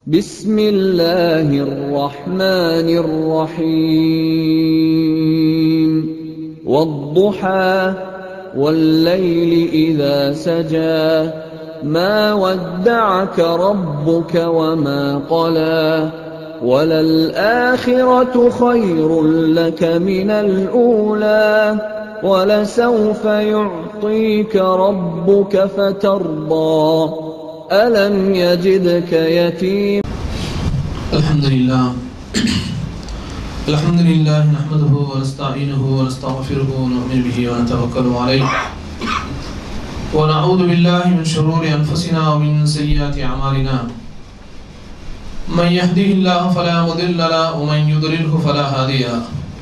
بسم الله الرحمن الرحيم والضحى والليل إذا سجى ما ودعك ربك وما قلى وللآخرة خير لك من الأولى ولسوف يعطيك ربك فترضى ألم يجدك يتيما الحمد لله الحمد لله نحمده ونستعينه ونستغفره ونؤمن به ونتوكل عليه ونعوذ بالله من شرور أنفسنا ومن سيئات أعمالنا من يهده الله فلا مضل له ومن يضلله فلا هادي له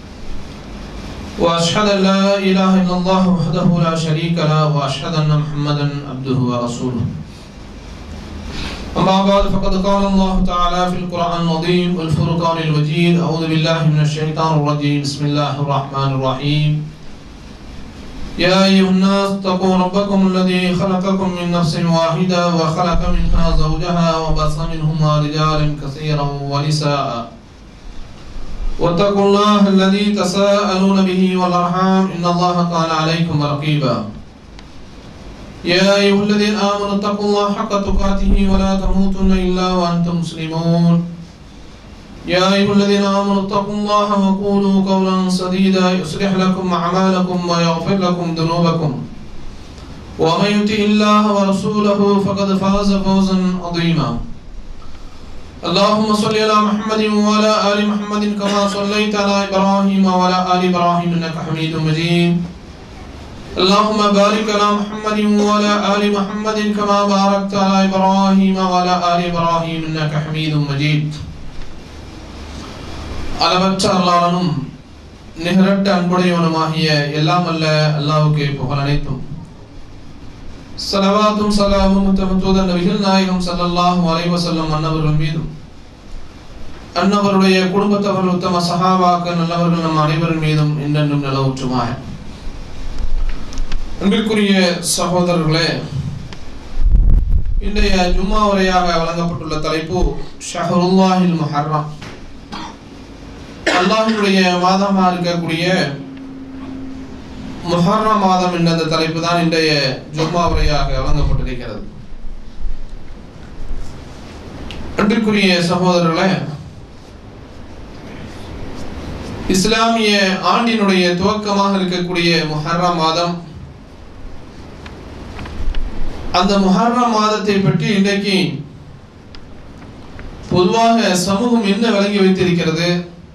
وأشهد أن لا إله إلا الله وحده لا شريك له وأشهد أن محمدا عبده ورسوله أما بعد فقد قال الله تعالى في القرآن العظيم والفرقان المجيد أعوذ بالله من الشيطان الرجيم بسم الله الرحمن الرحيم يا أيها الناس اتقوا ربكم الذي خلقكم من نفس واحدة وخلق منها زوجها وبث منهما رجالا كثيرا ونساء واتقوا الله الذي تساءلون به والأرحام إن الله كان عليكم رقيبا يا أيها الذين آمنوا اتقوا الله حق تقاته ولا تموتن إلا وأنتم مسلمون يا أيها الذين آمنوا اتقوا الله وقولوا قولا سديدا يصلح لكم أعمالكم ويغفر لكم ذنوبكم ومن يطع الله ورسوله فقد فاز فوزا عظيما اللهم صل على محمد وعلى آل محمد كما صليت على إبراهيم وعلى آل إبراهيم إنك حميد مجيد اللهم بارك على محمد وعلى آل محمد كما باركت على إبراهيم وعلى آل إبراهيم إنك حميد مجيد அளவற்ற அல்லாளனும் நிகரட்ட அன்புடையவனுமாகிய எல்லாம் அல்ல அல்லாவுக்கு புகழ் அனைத்தும் சலவாத்தும் சலாமும் முத்தமத்துவத நபிகள் நாயகம் சல்லல்லாஹு அலைஹி வஸல்லம் அன்னவர்கள் மீதும் அன்னவருடைய குடும்பத்தவர் உத்தம சஹாபாக்கள் நல்லவர்கள் நம் அனைவரின் மீதும் என்றென்றும் நிலவுற்றுமாக அன்பிற்குரிய சகோதரர்களே இன்றைய ஜும்மா உரையாக வழங்கப்பட்டுள்ள தலைப்பு ஷஹருல்லாஹில் முஹர்ரம் அல்லாஹினுடைய மாதமாக இருக்கக்கூடிய முஹர்ரம் மாதம் என்ற அந்த தலைப்பு தான் இன்றைய ஜும்மா உரையாக வழங்கப்பட்டிருக்கிறது அன்பிற்குரிய சகோதரர்களே இஸ்லாமிய ஆண்டினுடைய துவக்கமாக இருக்கக்கூடிய முஹர்ரம் மாதம் அந்த முஹர்ரம் மாதத்தை பற்றி இன்றைக்கு பொதுவாக சமூகம் என்ன வழங்கி வைத்திருக்கிறது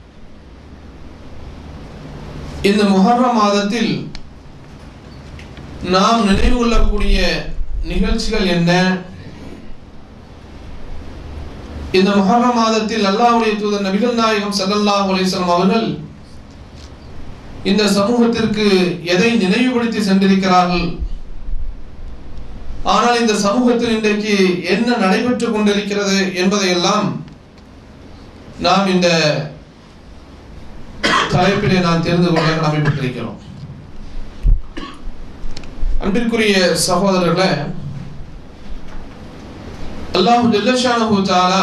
இந்த முஹர்ரம் மாதத்தில் நாம் நினைவு கொள்ளக்கூடிய நிகழ்ச்சிகள் என்ன இந்த முஹர்ரம் மாதத்தில் அல்லாஹ்வுடைய தூதர் நபிகள் நாயகம் ஸல்லல்லாஹு அலைஹி வஸல்லம் அவர்கள் இந்த சமூகத்திற்கு எதை நினைவுபடுத்தி சென்றிருக்கிறார்கள் ஆனால் இந்த சமூகத்தில் இன்றைக்கு என்ன நடைபெற்றுக் கொண்டிருக்கிறது என்பதையெல்லாம் நாம் இந்த தலைப்பிலே நான் தெரிந்து கொள்ள கடமைப்பட்டிருக்கிறோம் அன்பிற்குரிய சகோதரர்களே அல்லாஹு ஜல்லஷானஹு தஆலா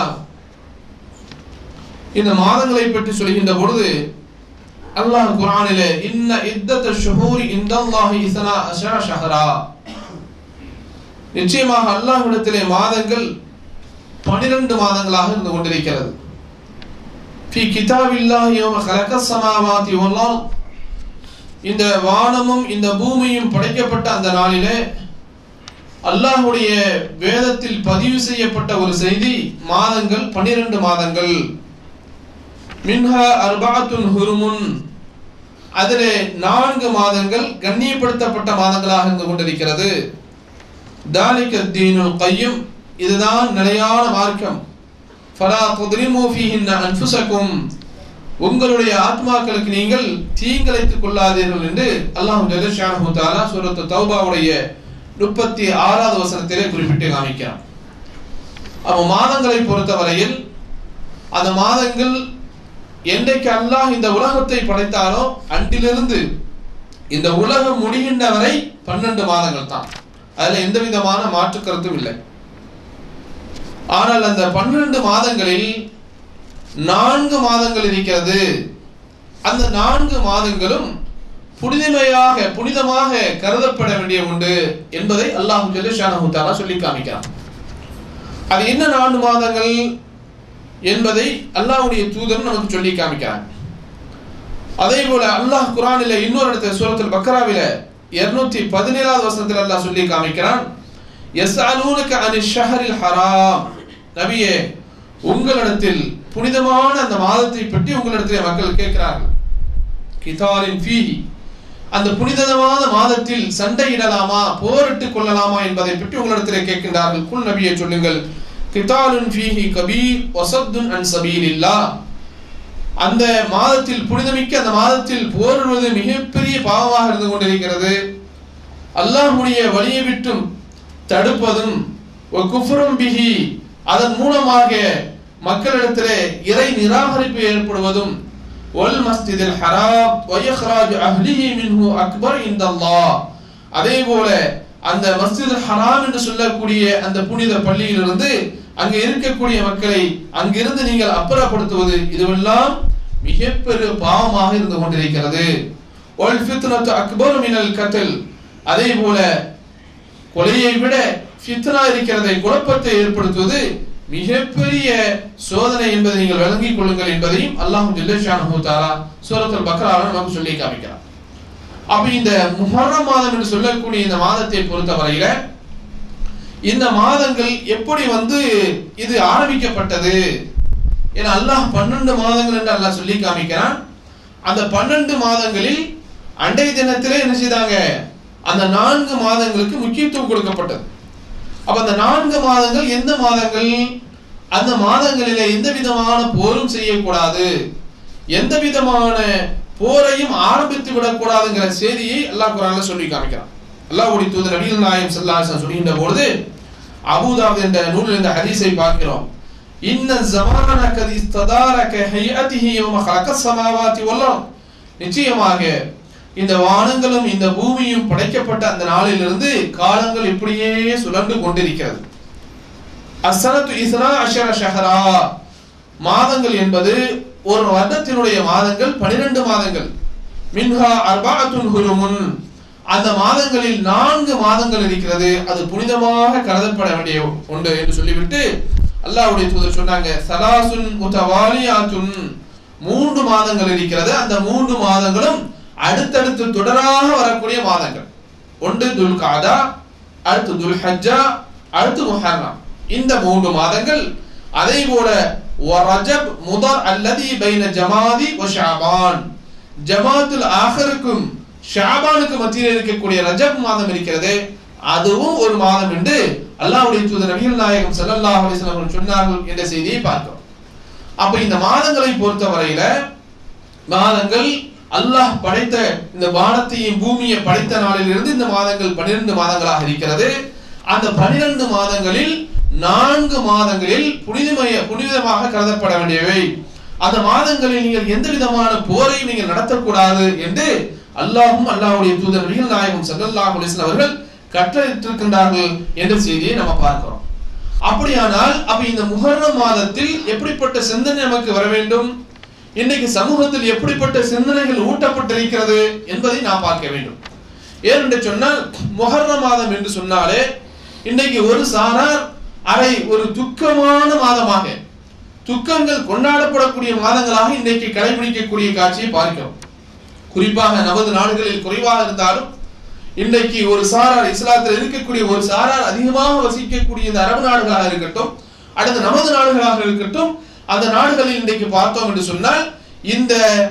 இந்த மாதங்களை பற்றி சொல்கின்ற பொழுது அல்லாஹ் குர்ஆனிலே இன்ன இத்தத்த ஷுஹூரி இந்தல்லாஹி இஸ்னா அஷர ஷஹரா நிச்சயமாக அல்லாஹ்விடத்திலே மாதங்கள் பனிரெண்டு மாதங்களாக இருந்து கொண்டிருக்கிறது ஃபி கிதாபில்லாஹி யௌம கலக்கஸ் ஸமாவாதி வல் அர்த் இந்த வானமும் இந்த பூமியும் படைக்கப்பட்ட அந்த நாளிலே அல்லாஹ்வுடைய வேதத்தில் பதிவு செய்யப்பட்ட ஒரு செய்தி மாதங்கள் பனிரெண்டு மாதங்கள் மின்ஹா அர்பாத்துன் ஹுருமுன் அதிலே நான்கு மாதங்கள் கண்ணியப்படுத்தப்பட்ட மாதங்களாக இருந்து கொண்டிருக்கிறது தாலிக தீனுல் கையும் இதுதான் நிலையான மார்க்கம் ஃபலா துத்ரிமு ஃபீஹின்ன அன்ஃபுஸக்கும் உங்களுடைய ஆத்மாக்களுக்கு நீங்கள் தீங்கிழைத்துக் கொள்ளாதீர்கள் என்று அல்லாஹ் ஜல்லஷானஹு தஆலா சூரத்து தௌபாவுடைய முப்பத்தி ஆறாவது வசனத்திலே குறிப்பிட்டு காமிக்கிறான் அப்ப மாதங்களை பொறுத்தவரையில் அந்த மாதங்கள் என்றைக்கு அல்லாஹ் இந்த உலகத்தை படைத்தாரோ அன்றிலிருந்து இந்த உலகம் முடிகின்ற வரை பன்னெண்டு மாதங்கள் தான் அதுல எந்த விதமான மாற்று கருத்தும் இல்லை ஆனால் அந்த பன்னிரண்டு மாதங்களில் நான்கு மாதங்கள் இருக்கிறது அந்த நான்கு மாதங்களும் புனிதமையாக புனிதமாக கருதப்பட வேண்டிய உண்டு என்பதை அல்லாஹு ஜல்லுஷானஹு தாலா சொல்லி காமிக்கிறான் அது என்ன நான்கு மாதங்கள் என்பதை அல்லாஹ்வுடைய தூதர் நமக்கு சொல்லி காமிக்கிறான் அதே போல அல்லாஹ் குரானில இன்னொரு இடத்துல சூரத்துல் பக்ராவில இருநூத்தி பதினேழாவது வசனத்தில் அல்லாஹ் சொல்லி காமிக்கிறான் யஸ்அலூனக அனி ஷஹரில் ஹராம் நபியே உங்களிடத்தில் புனிதமான அந்த மாதத்தை பற்றி உங்களிடத்தில் மக்கள் கேட்கிறார்கள் கிதாலின் ஃபீஹி அந்த புனிதமான மாதத்தில் சண்டையிடலாமா போரிட்டுக் கொள்ளலாமா என்பதை பற்றி உங்களிடத்தில் கேட்கின்றார்கள் குல் நபியை சொல்லுங்கள் கிதாலுன் ஃபீஹி கபீர் வசத்துன் அன் சபீலில்லா அந்த மாதத்தில் புனிதமிக்க அந்த மாதத்தில் போரிடுவது மிகப்பெரிய பாவமாக இருந்து கொண்டிருக்கிறது அல்லாஹ்வுடைய வழியை விட்டும் தடுப்பதும் குஃபரும் பிஹி அதன் மூலமாக மக்களிடத்திலே இறை நிராகரிப்பு ஏற்படுவதும் ஒல் மஸ்ஜிதில் ஹராம் வயஹ்ராஜ் அஹ்லிஹி மின்ஹு அக்பர் இந்தல்லாஹ் அதே போல அந்த மஸ்ஜித் ஹராம் என்று சொல்லக்கூடிய அந்த புனித பள்ளியிலிருந்து அங்கே இருக்கக்கூடிய மக்களை அங்கிருந்து நீங்கள் அப்புறப்படுத்துவது இதுவெல்லாம் மிகப்பெரிய பாவமாக இருந்து கொண்டிருக்கிறது ஒல் ஃபித்னத்து அக்பர் மினல் கத்தல் அதே போல கொலையை விட ஃபித்னா இருக்கிறதை குழப்பத்தை ஏற்படுத்துவது மிகப்பெரிய சோதனை என்பதை நீங்கள் விளங்கிக் கொள்ளுங்கள் என்பதையும் அல்லாஹ் ஜில்லஷானு தாலா சூரத்துல் பக்ராவில் நமக்கு சொல்லி காமிக்கிறார் அப்ப இந்த முஹர்ரம் மாதம் என்று சொல்லக்கூடிய இந்த மாதத்தை பொறுத்தவரையில இந்த மாதங்கள் எப்படி வந்து இது ஆரம்பிக்கப்பட்டது ஏன்னா அல்லாஹ் பன்னெண்டு மாதங்கள் என்று அல்லாஹ் சொல்லி காமிக்கிறான் அந்த பன்னெண்டு மாதங்களில் அண்டை தினத்திலே என்ன செய்தாங்க அந்த நான்கு மாதங்களுக்கு முக்கியத்துவம் கொடுக்கப்பட்டது அப்ப அந்த நான்கு மாதங்கள் எந்த மாதங்கள் அந்த மாதங்களிலே எந்த விதமான போரும் செய்யக்கூடாது எந்த விதமான போரையும் ஆரம்பித்து விடக்கூடாதுங்கிற செய்தியை அல்லாஹ் குரான்ல சொல்லி காமிக்கிறான் அல்லாஹ்வுடைய தூதர் நபிகள் நாயம் ஸல்லல்லாஹு சொல்கின்ற பொழுது அபூதாவுத் என்ற நூலில் இந்த ஹதீஸை பார்க்கிறோம் இன்ன ஜமான கதி இஸ்ததாரக ஹைஅதிஹி யௌம ஹலகஸ் ஸமாவாதி வல் அர்த் நிச்சயமாக இந்த வானங்களும் இந்த பூமியும் படைக்கப்பட்ட அந்த நாளிலிருந்து காலங்கள் இப்படியே சுழன்று கொண்டிருக்கிறது அசனத்து இஸ்னா அஷர ஷஹரா மாதங்கள் என்பது ஒரு வருடத்தினுடைய மாதங்கள் பனிரெண்டு மாதங்கள் மின்ஹா அர்பாத்துன் ஹுருமுன் அந்த மாதங்களில் நான்கு மாதங்கள் இருக்கிறது அது புனிதமாக கருதப்பட வேண்டிய ஒன்று என்று சொல்லிவிட்டு அல்லாஹ்வுடைய தூதர் சொன்னாங்க சலாசுன் முத்தவாலியாத்துன் மூன்று மாதங்கள் இருக்கிறது அந்த மூன்று மாதங்களும் அடுத்தடுத்து தொடராக வரக்கூடிய மாதங்கள் ஒன்று துல் காதா அடுத்து துல் ஹஜ்ஜா அடுத்து முஹர்ரம் இந்த மூன்று மாதங்கள் அதே போல ரஜப் முதர் அல்லதி பைன ஜமாதி வ ஷாபான் ஜமாத்துல் ஆஹருக்கும் ஷாபானுக்கு மத்தியில் இருக்கக்கூடிய ரஜப் மாதம் இருக்கிறது அதுவும் ஒரு மாதம் என்று அல்லாஹ்வுடைய தூதர் நபிகள் நாயகம் ஸல்லல்லாஹு அலைஹி வஸல்லம் சொன்னார்கள் என்ற செய்தியை பார்க்கிறோம் அப்ப இந்த மாதங்களை பொறுத்தவரையில மாதங்கள் அல்லாஹ் படைத்த இந்த வானத்தையும் பூமியை படைத்த நாளிலிருந்து இந்த மாதங்கள் பன்னிரண்டு மாதங்களாக இருக்கிறது அந்த பன்னிரண்டு மாதங்களில் நான்கு மாதங்களில் புனிதமய புனிதமாக கருதப்பட வேண்டியவை அந்த மாதங்களில் நீங்கள் எந்த விதமான போரையும் நீங்கள் நடத்தக்கூடாது என்று அல்லாஹும் அல்லாஹ்வுடைய தூதர் நபிகள் நாயகம் ஸல்லல்லாஹு அலைஹி வஸல்லம் அவர்கள் கட்டளையிட்டிருக்கின்றார்கள் என்ற செய்தியை நம்ம பார்க்கிறோம் அப்படியானால் அப்ப இந்த முஹர்ரம் மாதத்தில் எப்படிப்பட்ட சிந்தனை நமக்கு வர வேண்டும் இன்னைக்கு சமூகத்தில் எப்படிப்பட்ட சிந்தனைகள் ஊட்டப்பட்டிருக்கிறது என்பதை நாம் பார்க்க வேண்டும் ஏனென்று சொன்னால் முஹர்ரம் மாதம் என்று சொன்னாலே இன்னைக்கு ஒரு சாரார் அரை ஒரு துக்கமான மாதமாக துக்கங்கள் கொண்டாடப்படக்கூடிய மாதங்களாக இன்றைக்கு கடைபிடிக்கக்கூடிய காட்சியை பார்க்கிறோம் குறிப்பாக நமது நாடுகளில் குறைவாக இருந்தாலும் இன்றைக்கு ஒரு சாரார் இஸ்லாத்தில் இருக்கக்கூடிய ஒரு சாரார் அதிகமாக வசிக்கக்கூடிய இந்த அரபு நாடுகளாக இருக்கட்டும் அடுத்து நமது நாடுகளாக இருக்கட்டும் அந்த நாடுகளில் இன்றைக்கு பார்த்தோம் என்று சொன்னால் இந்த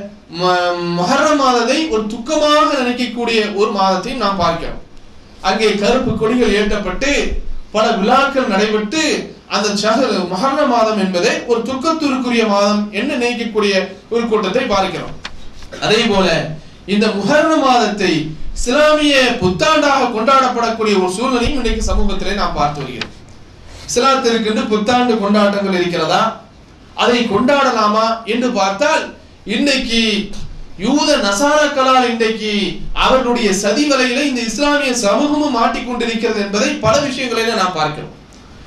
மஹர்ரம் மாதத்தை ஒரு துக்கமாக நினைக்கக்கூடிய ஒரு மாதத்தையும் நாம் பார்க்கிறோம் அங்கே கருப்பு கொடிகள் ஏற்றப்பட்டு பல விழாக்கள் நடைபெற்று அந்த சஹர் மஹர்ர மாதம் என்பதை ஒரு துக்கத்திற்குரிய மாதம் என்று நினைக்கக்கூடிய ஒரு கூட்டத்தை பார்க்கிறோம் அதே போல இந்த முஹர்ர மாதத்தை இஸ்லாமிய புத்தாண்டாக கொண்டாடப்படக்கூடிய ஒரு சூழ்நிலையும் இன்றைக்கு சமூகத்திலே நாம் பார்த்து வருகிறோம் இஸ்லாத்திற்கு என்று புத்தாண்டு கொண்டாட்டங்கள் இருக்கிறதா அதை கொண்டாடலாமா என்று பார்த்தால் இன்னைக்கு யூத நசாராக்களால் இன்றைக்கு அவர்களுடைய சதி வலையில இந்த இஸ்லாமிய சமூகமும் மாட்டிக்கொண்டிருக்கிறது என்பதை பல விஷயங்களில நாம் பார்க்கிறோம்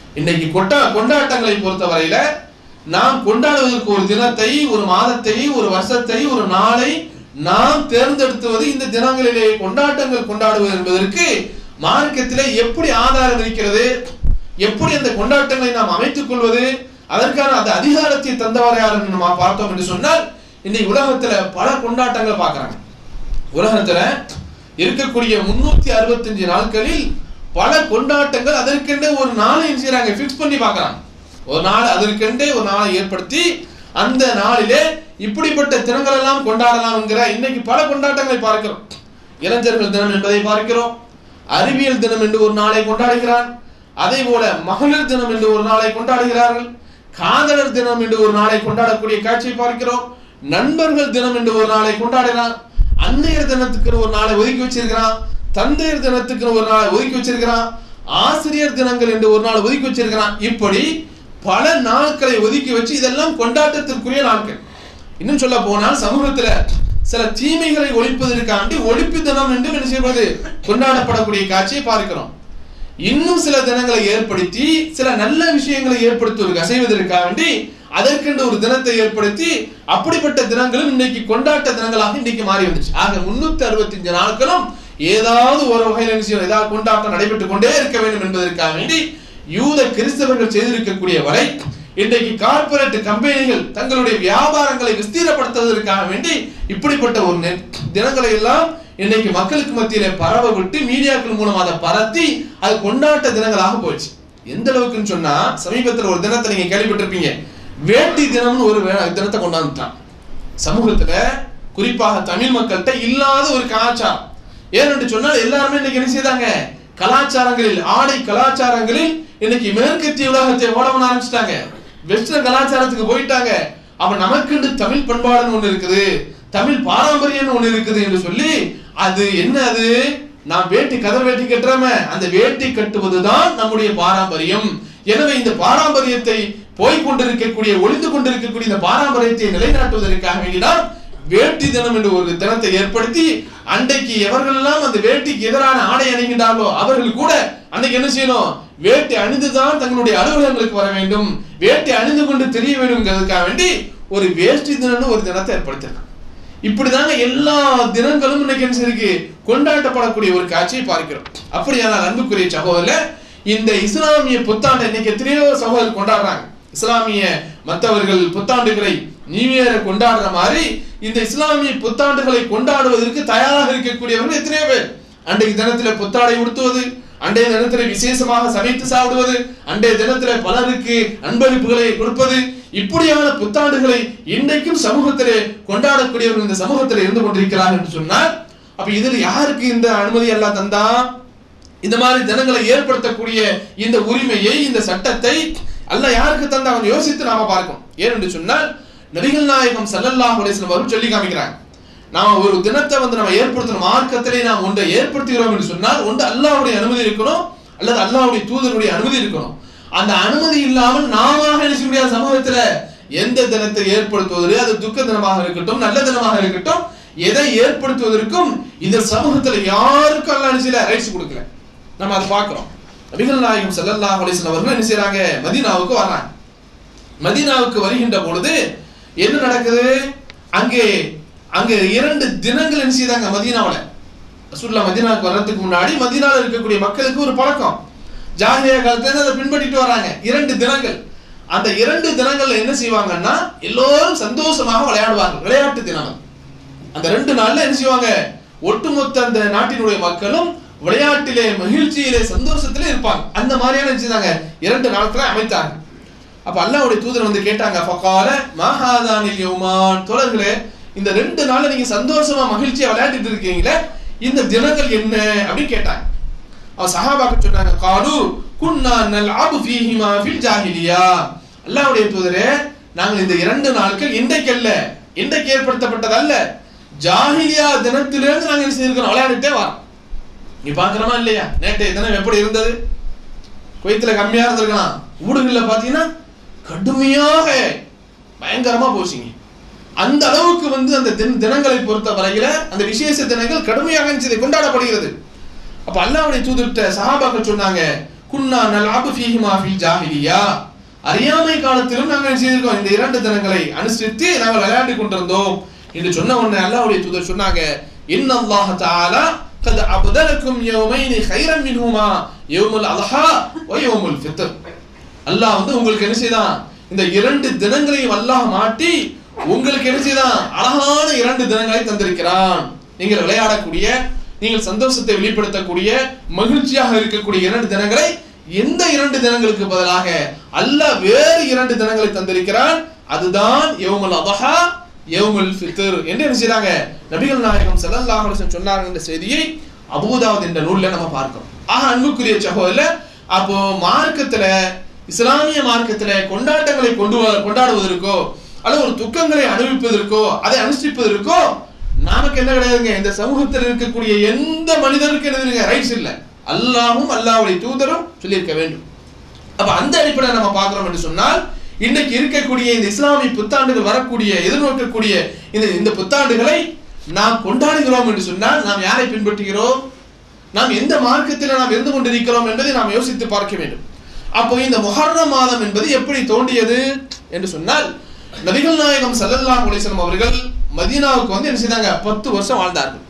இன்னைக்கு கொட்டா கொண்டாட்டங்களை பொறுத்தவரையில நாம் கொண்டாடுவதற்கு ஒரு தினத்தை ஒரு மாதத்தை ஒரு வருஷத்தை ஒரு நாளை நாம் தேர்ந்தெடுத்துவது இந்த தினங்களிலே கொண்டாட்டங்கள் கொண்டாடுவது என்பதற்கு மார்க்கத்திலே எப்படி ஆதாரம் இருக்கிறது எப்படி அந்த கொண்டாட்டங்களை நாம் அமைத்துக் கொள்வது அதற்கான அந்த அதிகாரத்தை தந்தவர் யார் என்று நம்ம பார்த்தோம் என்று சொன்னால் இன்னைக்கு உலகத்துல பல கொண்டாட்டங்கள் பார்க்கறாங்க உலகத்துல இருக்கக்கூடிய முன்னூத்தி அறுபத்தஞ்சு நாட்களில் பல கொண்டாட்டங்கள் அதற்கென்றே ஒரு நாளை என்ன செய்றாங்க ஃபிக்ஸ் பண்ணி பார்க்கறாங்க ஒரு நாள் அதற்கென்றே ஒரு நாளை ஏற்படுத்தி அந்த நாளிலே இப்படிப்பட்ட தினங்கள் எல்லாம் கொண்டாடலாம்ங்கிற இன்னைக்கு பல கொண்டாட்டங்களை பார்க்கிறோம் இளைஞர்கள் தினம் என்பதை பார்க்கிறோம் அறிவியல் தினம் என்று ஒரு நாளை கொண்டாடுகிறான் அதே போல மகளிர் தினம் என்று ஒரு நாளை கொண்டாடுகிறார்கள் காதலர் தினம் என்று ஒரு நாளை கொண்டாடக்கூடிய காட்சியை பார்க்கிறோம் நண்பர்கள் தினம் என்று ஒரு நாளை கொண்டாடுகிறான் அன்னையர் தினத்துக்கு ஒரு நாளை ஒதுக்கி வச்சிருக்கிறான் தந்தையர் தினத்துக்கு ஒரு நாளை ஒதுக்கி வச்சிருக்கிறான் ஆசிரியர் தினங்கள் என்று ஒரு நாள் ஒதுக்கி வச்சிருக்கிறான் இப்படி பல நாட்களை ஒதுக்கி வச்சு இதெல்லாம் கொண்டாட்டத்திற்குரிய நாட்கள் இன்னும் சொல்ல போனால் சமூகத்துல சில தீமைகளை ஒழிப்பதற்காண்டி ஒழிப்பு தினம் என்று என்ன செய்வது கொண்டாடப்படக்கூடிய காட்சியை பார்க்கிறோம் இன்னும் சில தினங்களை ஏற்படுத்தி சில நல்ல விஷயங்களை ஏற்படுத்துவதற்கு செய்வதற்காக வேண்டி அதற்கென்று ஒரு தினத்தை ஏற்படுத்தி அப்படிப்பட்ட தினங்களும் இன்னைக்கு கொண்டாட்ட தினங்களாக இன்னைக்கு மாறி வந்துச்சு ஆக முன்னூத்தி அறுபத்தஞ்சு நாட்களும் ஏதாவது ஒரு வகையில் என்ன செய்யணும், ஏதாவது கொண்டாட்டம் நடைபெற்றுக் கொண்டே இருக்க வேண்டும் என்பதற்காக வேண்டி யூத கிறிஸ்தவர்கள் செய்திருக்கக்கூடிய வரை இன்றைக்கு கார்ப்பரேட் கம்பெனிகள் தங்களுடைய வியாபாரங்களை விஸ்தீரப்படுத்துவதற்காக வேண்டி இப்படிப்பட்ட ஒரு நெ- தினங்களை எல்லாம் இன்னைக்கு மக்களுக்கு மத்தியில பரவ விட்டு மீடியாக்கள் மூலமா அதை பரத்தி அது கொண்டாட்ட தினங்களாக போச்சு எந்த அளவுக்குன்னு சொன்னா சமீபத்துல ஒரு தினத்தை நீங்க கேள்விப்பட்டிருப்பீங்க வேட்டி தினம்னு ஒரு வே- தினத்தை கொண்டாந்துட்டான் சமூகத்துல குறிப்பாக தமிழ் மக்கள்கிட்ட இல்லாத ஒரு கலாச்சாரம் ஏனென்று சொன்னால் எல்லாருமே இன்னைக்கு என்ன செய்தாங்க கலாச்சாரங்களில் ஆடை கலாச்சாரங்களில் இன்னைக்கு மேற்கத்திய உலகத்தை ஓடவன ஆரம்பிச்சிட்டாங்க வெஸ்டர்ன் கலாச்சாரத்துக்கு போயிட்டாங்க அப்ப நமக்குன்னு தமிழ் பண்பாடுன்னு ஒண்ணு இருக்குது தமிழ் பாரம்பரியம்னு ஒண்ணு இருக்குது என்று சொல்லி அது என்ன அது நாம் வேட்டி கதர் வேட்டி கட்டுறோமே அந்த வேட்டி கட்டுவதுதான் நம்முடைய பாரம்பரியம் எனவே இந்த பாரம்பரியத்தை போய் கொண்டிருக்கக்கூடிய ஒளிந்து கொண்டிருக்கக்கூடிய இந்த பாரம்பரியத்தை நிலைநாட்டுவதற்காக வேண்டிதான் வேட்டி தினம் என்று ஒரு தினத்தை ஏற்படுத்தி அன்றைக்கு எவர்களெல்லாம் அந்த வேட்டிக்கு எதிரான ஆடை அணிகின்றார்களோ அவர்கள் கூட அன்னைக்கு என்ன செய்யணும் வேட்டி அணிந்துதான் தங்களுடைய அலுவலகங்களுக்கு வர வேண்டும் வேட்டி அணிந்து கொண்டு தெரிய வேண்டும்ங்கிறதுக்காக வேண்டி ஒரு வேஷ்டி தினம்னு ஒரு தினத்தை ஏற்படுத்தினாங்க இப்படிதாங்க எல்லா தினங்களும் இன்னைக்கு என்ன இருக்கு கொண்டாடப்படக்கூடிய ஒரு காட்சியை பார்க்கிறோம் அப்படியானால் அன்புக்குரிய சகோதரர் இந்த இஸ்லாமிய புத்தாண்டை இன்னைக்கு எத்தனையோ சகோதரர் கொண்டாடுறாங்க இஸ்லாமிய மற்றவர்கள் புத்தாண்டுகளை நியூ இயரை கொண்டாடுற மாதிரி இந்த இஸ்லாமிய புத்தாண்டுகளை கொண்டாடுவதற்கு தயாராக இருக்கக்கூடியவர்கள் எத்தனையோ பேர் அன்றைய தினத்துல புத்தாடை உடுத்துவது அன்றைய தினத்துல விசேஷமாக சமைத்து சாப்பிடுவது அன்றைய தினத்துல பலருக்கு அன்பளிப்புகளை கொடுப்பது இப்படியான புத்தாண்டுகளை இன்றைக்கும் சமூகத்திலே கொண்டாடக்கூடியவர்கள் இந்த சமூகத்திலே இருந்து கொண்டிருக்கிறார்கள் என்று சொன்னால் அப்ப இதில் யாருக்கு இந்த அனுமதி எல்லாம் தந்தா இந்த மாதிரி தினங்களை ஏற்படுத்தக்கூடிய இந்த உரிமையை இந்த சட்டத்தை அல்லாஹ் யாருக்கு தந்தா அவன் யோசித்து நாம பார்க்கணும் ஏனென்று சொன்னால் நபிகள் நாயகம் ஸல்லல்லாஹு அலைஹி வஸல்லம் அவர்கள் சொல்லி காமிக்கிறாங்க நாம ஒரு தினத்தை வந்து நம்ம ஏற்படுத்தணும் மார்க்கத்திலே நாம் ஒன்றை ஏற்படுத்துகிறோம் என்று சொன்னால் ஒன்று அல்லாஹ்வுடைய அனுமதி இருக்கணும் அல்லது அல்லாஹ்வுடைய தூதருடைய அனுமதி இருக்கணும் அந்த அனுமதி இல்லாமல் நாம என்ன செய்ய முடியாத சமூகத்துல எந்த தினத்தை ஏற்படுத்துவது அது துக்க தினமாக இருக்கட்டும் நல்ல தினமாக இருக்கட்டும் எதை ஏற்படுத்துவதற்கும் இந்த சமூகத்துல யாருக்கும் அல்லாஹ் என்ன செய்யல ரைட்ஸ் கொடுக்கல நம்ம அதை பார்க்கிறோம் நபிகள் நாயகம் ஸல்லல்லாஹு அலைஹி வஸல்லம் அவர்கள் என்ன செய்றாங்க மதீனாவுக்கு வர்றாங்க மதீனாவுக்கு வருகின்ற பொழுது என்ன நடக்குது அங்கே அங்க இரண்டு தினங்கள் என்ன செய்தாங்க மதீனாவுல ரசூலுல்லாஹ் மதீனாவுக்கு வர்றதுக்கு முன்னாடி மதீனால இருக்கக்கூடிய மக்களுக்கு ஒரு பழக்கம் ஜாகிலியா காலத்துல இருந்து அதை பின்பற்றிட்டு வராங்க இரண்டு தினங்கள் அந்த இரண்டு தினங்கள்ல என்ன செய்வாங்கன்னா எல்லோரும் சந்தோஷமாக விளையாடுவாங்க விளையாட்டு தினம் அது. அந்த ரெண்டு நாள்ல என்ன செய்வாங்க ஒட்டுமொத்த அந்த நாட்டினுடைய மக்களும் விளையாட்டிலே மகிழ்ச்சியிலே சந்தோஷத்திலே இருப்பாங்க அந்த மாதிரியான என்ன செய்தாங்க இரண்டு நாட்களை அமைத்தாங்க அப்ப அல்லாஹ்வுடைய தூதர் வந்து கேட்டாங்க ஃபகால மஹாதானில் யௌமான் தோழர்களே இந்த ரெண்டு நாள்ல நீங்க சந்தோஷமா மகிழ்ச்சியா விளையாடிட்டு இருக்கீங்களே இந்த தினங்கள் என்ன அப்படின்னு கேட்டாங்க அவன் சஹாபாக்கு சொன்னாங்க காலு குன்னா நல்அபு ஃபீஹிமா ஃபில் ஜாஹிலியா அல்லாஹ்வுடைய தூதரே நாங்கள் இந்த இரண்டு நாட்கள் இன்றைக்கு அல்ல இன்றைக்கு ஏற்படுத்தப்பட்டதல்ல ஜாஹிலியா தினத்திலிருந்து நாங்கள் என்ன செய்திருக்கிறோம் விளையாடிட்டே வரோம் நீ பாக்குறோமா இல்லையா நேற்றைய தினம் எப்படி இருந்தது குவைத்துல கம்மியா இருந்திருக்கலாம் ஊடுகள்ல பாத்தீங்கன்னா கடுமையாக பயங்கரமா போச்சுங்க அந்த அளவுக்கு வந்து அந்த தின தினங்களை பொறுத்த வரையில அந்த விசேஷ தினங்கள் கடுமையாக இருந்துச்சு, கொண்டாடப்படுகிறது அப்ப அல்லாஹ்வுடைய தூதர்கிட்ட சஹாபாக்கள் சொன்னாங்க குன்னா நல்அபு ஃபீஹிமா ஃபில் ஜாஹிலியா அறியாமை காலத்திலும் நாங்கள் என்ன செய்திருக்கோம் இந்த இரண்டு தினங்களை அனுசரித்து நாங்கள் விளையாடி கொண்டிருந்தோம் என்று சொன்ன உடனே அல்லாஹ்வுடைய தூதர் சொன்னாங்க இன் அல்லாஹ் தஆலா قد أبدلكم يومين خيرا منهما يوم الأضحى ويوم الفطر அல்லாஹ் வந்து உங்களுக்கு என்ன செய்தான் இந்த இரண்டு தினங்களையும் அல்லாஹ் மாட்டி உங்களுக்கு என்ன செய்தான் அழகான இரண்டு தினங்களை தந்திருக்கிறான் நீங்கள் விளையாடக்கூடிய நீங்கள் சந்தோஷத்தை வெளிப்படுத்தக்கூடிய மகிழ்ச்சியாக இருக்கக்கூடிய இரண்டு தினங்களை எந்த இரண்டு தினங்களுக்கு பதிலாக அல்லாஹ் வேறு இரண்டு தினங்களை தந்திருக்கிறான் அதுதான் யௌமுல் அதஹா யௌமுல் ஃபித்ர் என்று என்ன செய்றாங்க நபிகள் நாயகம் ஸல்லல்லாஹு அலைஹி வஸல்லம் சொன்னாங்க என்ற செய்தியை அபூதாவுத் என்ற நூல்ல நம்ம பார்க்கிறோம் ஆக அன்புக்குரிய சகோதரர் அப்போ மார்க்கத்துல இஸ்லாமிய மார்க்கத்துல கொண்டாட்டங்களை கொண்டு வ- கொண்டாடுவதற்கோ அல்லது ஒரு துக்கங்களை அனுபவிப்பதற்கோ அதை அனுஷ்டிப்பதற்கோ நமக்கு என்ன கிடையாதுங்க இந்த சமூகத்தில் இருக்கக்கூடிய எந்த மனிதனுக்கு என்னதுங்க ரைட்ஸ் இல்ல அல்லாஹ்வும் அல்லாஹ்வுடைய தூதரும் சொல்லியிருக்க வேண்டும் அப்ப அந்த அடிப்படையில் நம்ம பார்க்கிறோம் என்று சொன்னால் இன்னைக்கு இருக்கக்கூடிய இந்த இஸ்லாமிய புத்தாண்டுகள் வரக்கூடிய எதிர்நோக்கக்கூடிய இந்த இந்த புத்தாண்டுகளை நாம் கொண்டாடுகிறோம் என்று சொன்னால் நாம் யாரை பின்பற்றுகிறோம் நாம் எந்த மார்க்கத்தில் நாம் இருந்து கொண்டிருக்கிறோம் என்பதை நாம் யோசித்து பார்க்க வேண்டும் அப்போ இந்த முஹர்ரம் மாதம் என்பது எப்படி தோன்றியது என்று சொன்னால் நபிகள் நாயகம் ஸல்லல்லாஹு அலைஹி வஸல்லம் அவர்கள் மதீனாவுக்கு வந்து என்ன செய்தாங்க பத்து வருஷம் வாழ்ந்தார்கள்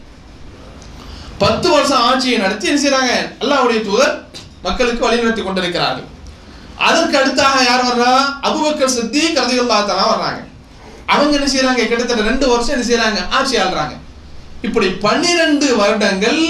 பத்து வருஷம் ஆட்சியை நடத்தி என்ன செய்றாங்க அல்லாஹ்வுடைய தூதர் மக்களுக்கு வழிநடத்தி கொண்டிருக்கிறார்கள் அதற்கு அடுத்தாக யார் வர்றா அபூபக்கர் சித்திக் ரலியல்லாஹு தஆலா வர்றாங்க அவங்க என்ன செய்றாங்க கிட்டத்தட்ட ரெண்டு வருஷம் என்ன செய்றாங்க ஆட்சி ஆள்றாங்க இப்படி பன்னிரண்டு வருடங்கள்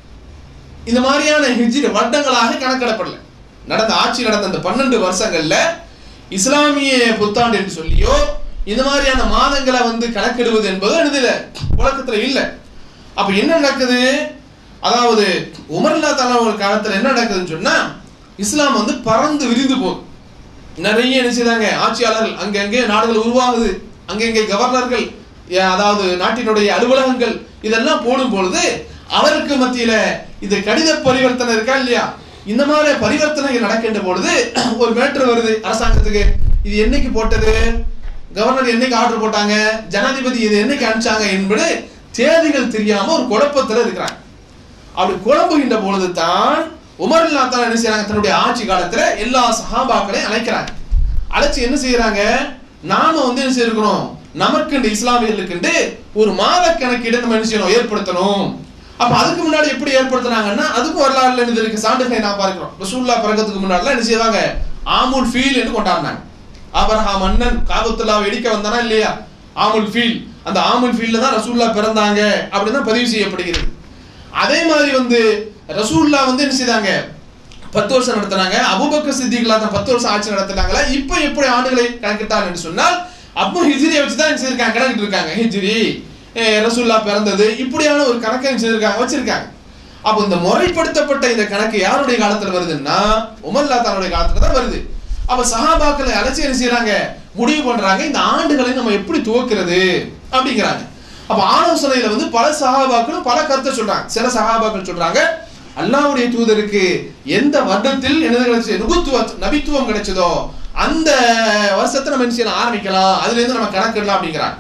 இந்த மாதிரியான ஹிஜ்ரி வருடங்களாக கணக்கிடப்படல நடந்த ஆட்சி நடந்த அந்த பன்னெண்டு வருஷங்கள்ல இஸ்லாமிய புத்தாண்டு என்று சொல்லியோ இந்த மாதிரியான மாதங்களை வந்து கணக்கிடுவது என்பது எழுதல உலகத்துல இல்ல அப்ப என்ன நடக்குது அதாவது உமர்லா தலா ஒரு காலத்துல என்ன நடக்குதுன்னு சொன்னா இஸ்லாம் வந்து பறந்து விரிந்து போகுது நிறைய என்ன செய்றாங்க ஆட்சியாளர்கள் அங்கங்கே நாடுகள் உருவாகுது அங்கங்கே கவர்னர்கள் ஏ, அதாவது நாட்டினுடைய அலுவலகங்கள் இதெல்லாம் போடும் பொழுது அவருக்கு மத்தியில இது கடித பரிவர்த்தனை இருக்கா இல்லையா இந்த மாதிரி பரிவர்த்தனைகள் நடக்கின்ற பொழுது ஒரு மேட்டர் வருது அரசாங்கத்துக்கு இது என்னைக்கு போட்டது கவர்னர் என்னைக்கு ஆர்டர் போட்டாங்க ஜனாதிபதி இது என்னைக்கு அனுப்பிச்சாங்க என்பது தேதிகள் தெரியாம ஒரு குழப்பத்துல இருக்கிறாங்க அப்படி குழம்புகின்ற பொழுது தான் உமர் தான் என்ன செய்யறாங்க தன்னுடைய ஆட்சி காலத்துல எல்லா சஹாபாக்களையும் அழைக்கிறாங்க அழைச்சு என்ன செய்யறாங்க நாம வந்து என்ன செய்யறோம் நமக்கு இந்த இஸ்லாமியர்களுக்கு ஒரு மாத கணக்கீடு நம்ம என்ன செய்யணும் ஏற்படுத்தணும் அப்ப அதுக்கு முன்னாடி எப்படி ஏற்படுத்தினாங்கன்னா அதுக்கும் வரலாறுல இருந்து இருக்கு சான்றுகளை நான் பார்க்கிறோம் ரசூல்லா பிறக்கத்துக்கு முன்னாடிலாம் என்ன செய்வாங்க ஆமுல் ஃபீல் என்று கொண்டாடினாங்க ஆபரஹாம் மன்னன் காபத்துல்லாவை இடிக்க வந்தானா இல்லையா ஆமுல் ஃபீல் அந்த ஆமுல் ஃபீல்ல தான் ரசூல்லா பிறந்தாங்க அப்படின்னு தான் பதிவு செய்யப்படுகிறது அதே மாதிரி வந்து ரசூல்லா வந்து என்ன செய்தாங்க பத்து வருஷம் நடத்தினாங்க அபூபக்கர் சித்திகளா தான் பத்து வருஷம் ஆட்சி நடத்தினாங்களா இப்போ எப்படி ஆண்டுகளை கணக்கிட்டாங்க என்று சொன்னால் அப்போ ஹிஜ்ரியை வச்சு தான் என்ன செய்திருக்காங்க கணக்கிட்டு இருக்காங்க ஹிஜ்ரி அஹ் ரசூல்லா பிறந்தது இப்படியான ஒரு கணக்கை என்ன செய்திருக்காங்க வச்சிருக்காங்க அப்போ இந்த முறைப்படுத்தப்பட்ட இந்த கணக்கு யாருடைய காலத்துல வருதுன்னா உமர்லா தானுடைய காலத்துல தான் வருது அப்ப சஹாபாக்களை அழைச்சி என்ன செய்யறாங்க முடிவு பண்றாங்க இந்த ஆண்டுகளை நம்ம எப்படி துவக்கிறது அப்படிங்கிறாங்க அப்ப ஆலோசனையில வந்து பல சஹாபாக்களும் பல கருத்தை சொல்றாங்க சில சஹாபாக்கள் சொல்றாங்க அல்லாஹ்வுடைய தூதருக்கு எந்த வருடத்தில் என்னது கிடைச்சது நுபுத்துவ நபித்துவம் கிடைச்சதோ அந்த வருஷத்தை நம்ம என்ன செய்யலாம் ஆரம்பிக்கலாம் அதுல இருந்து நம்ம கணக்கிடலாம் அப்படிங்கிறாங்க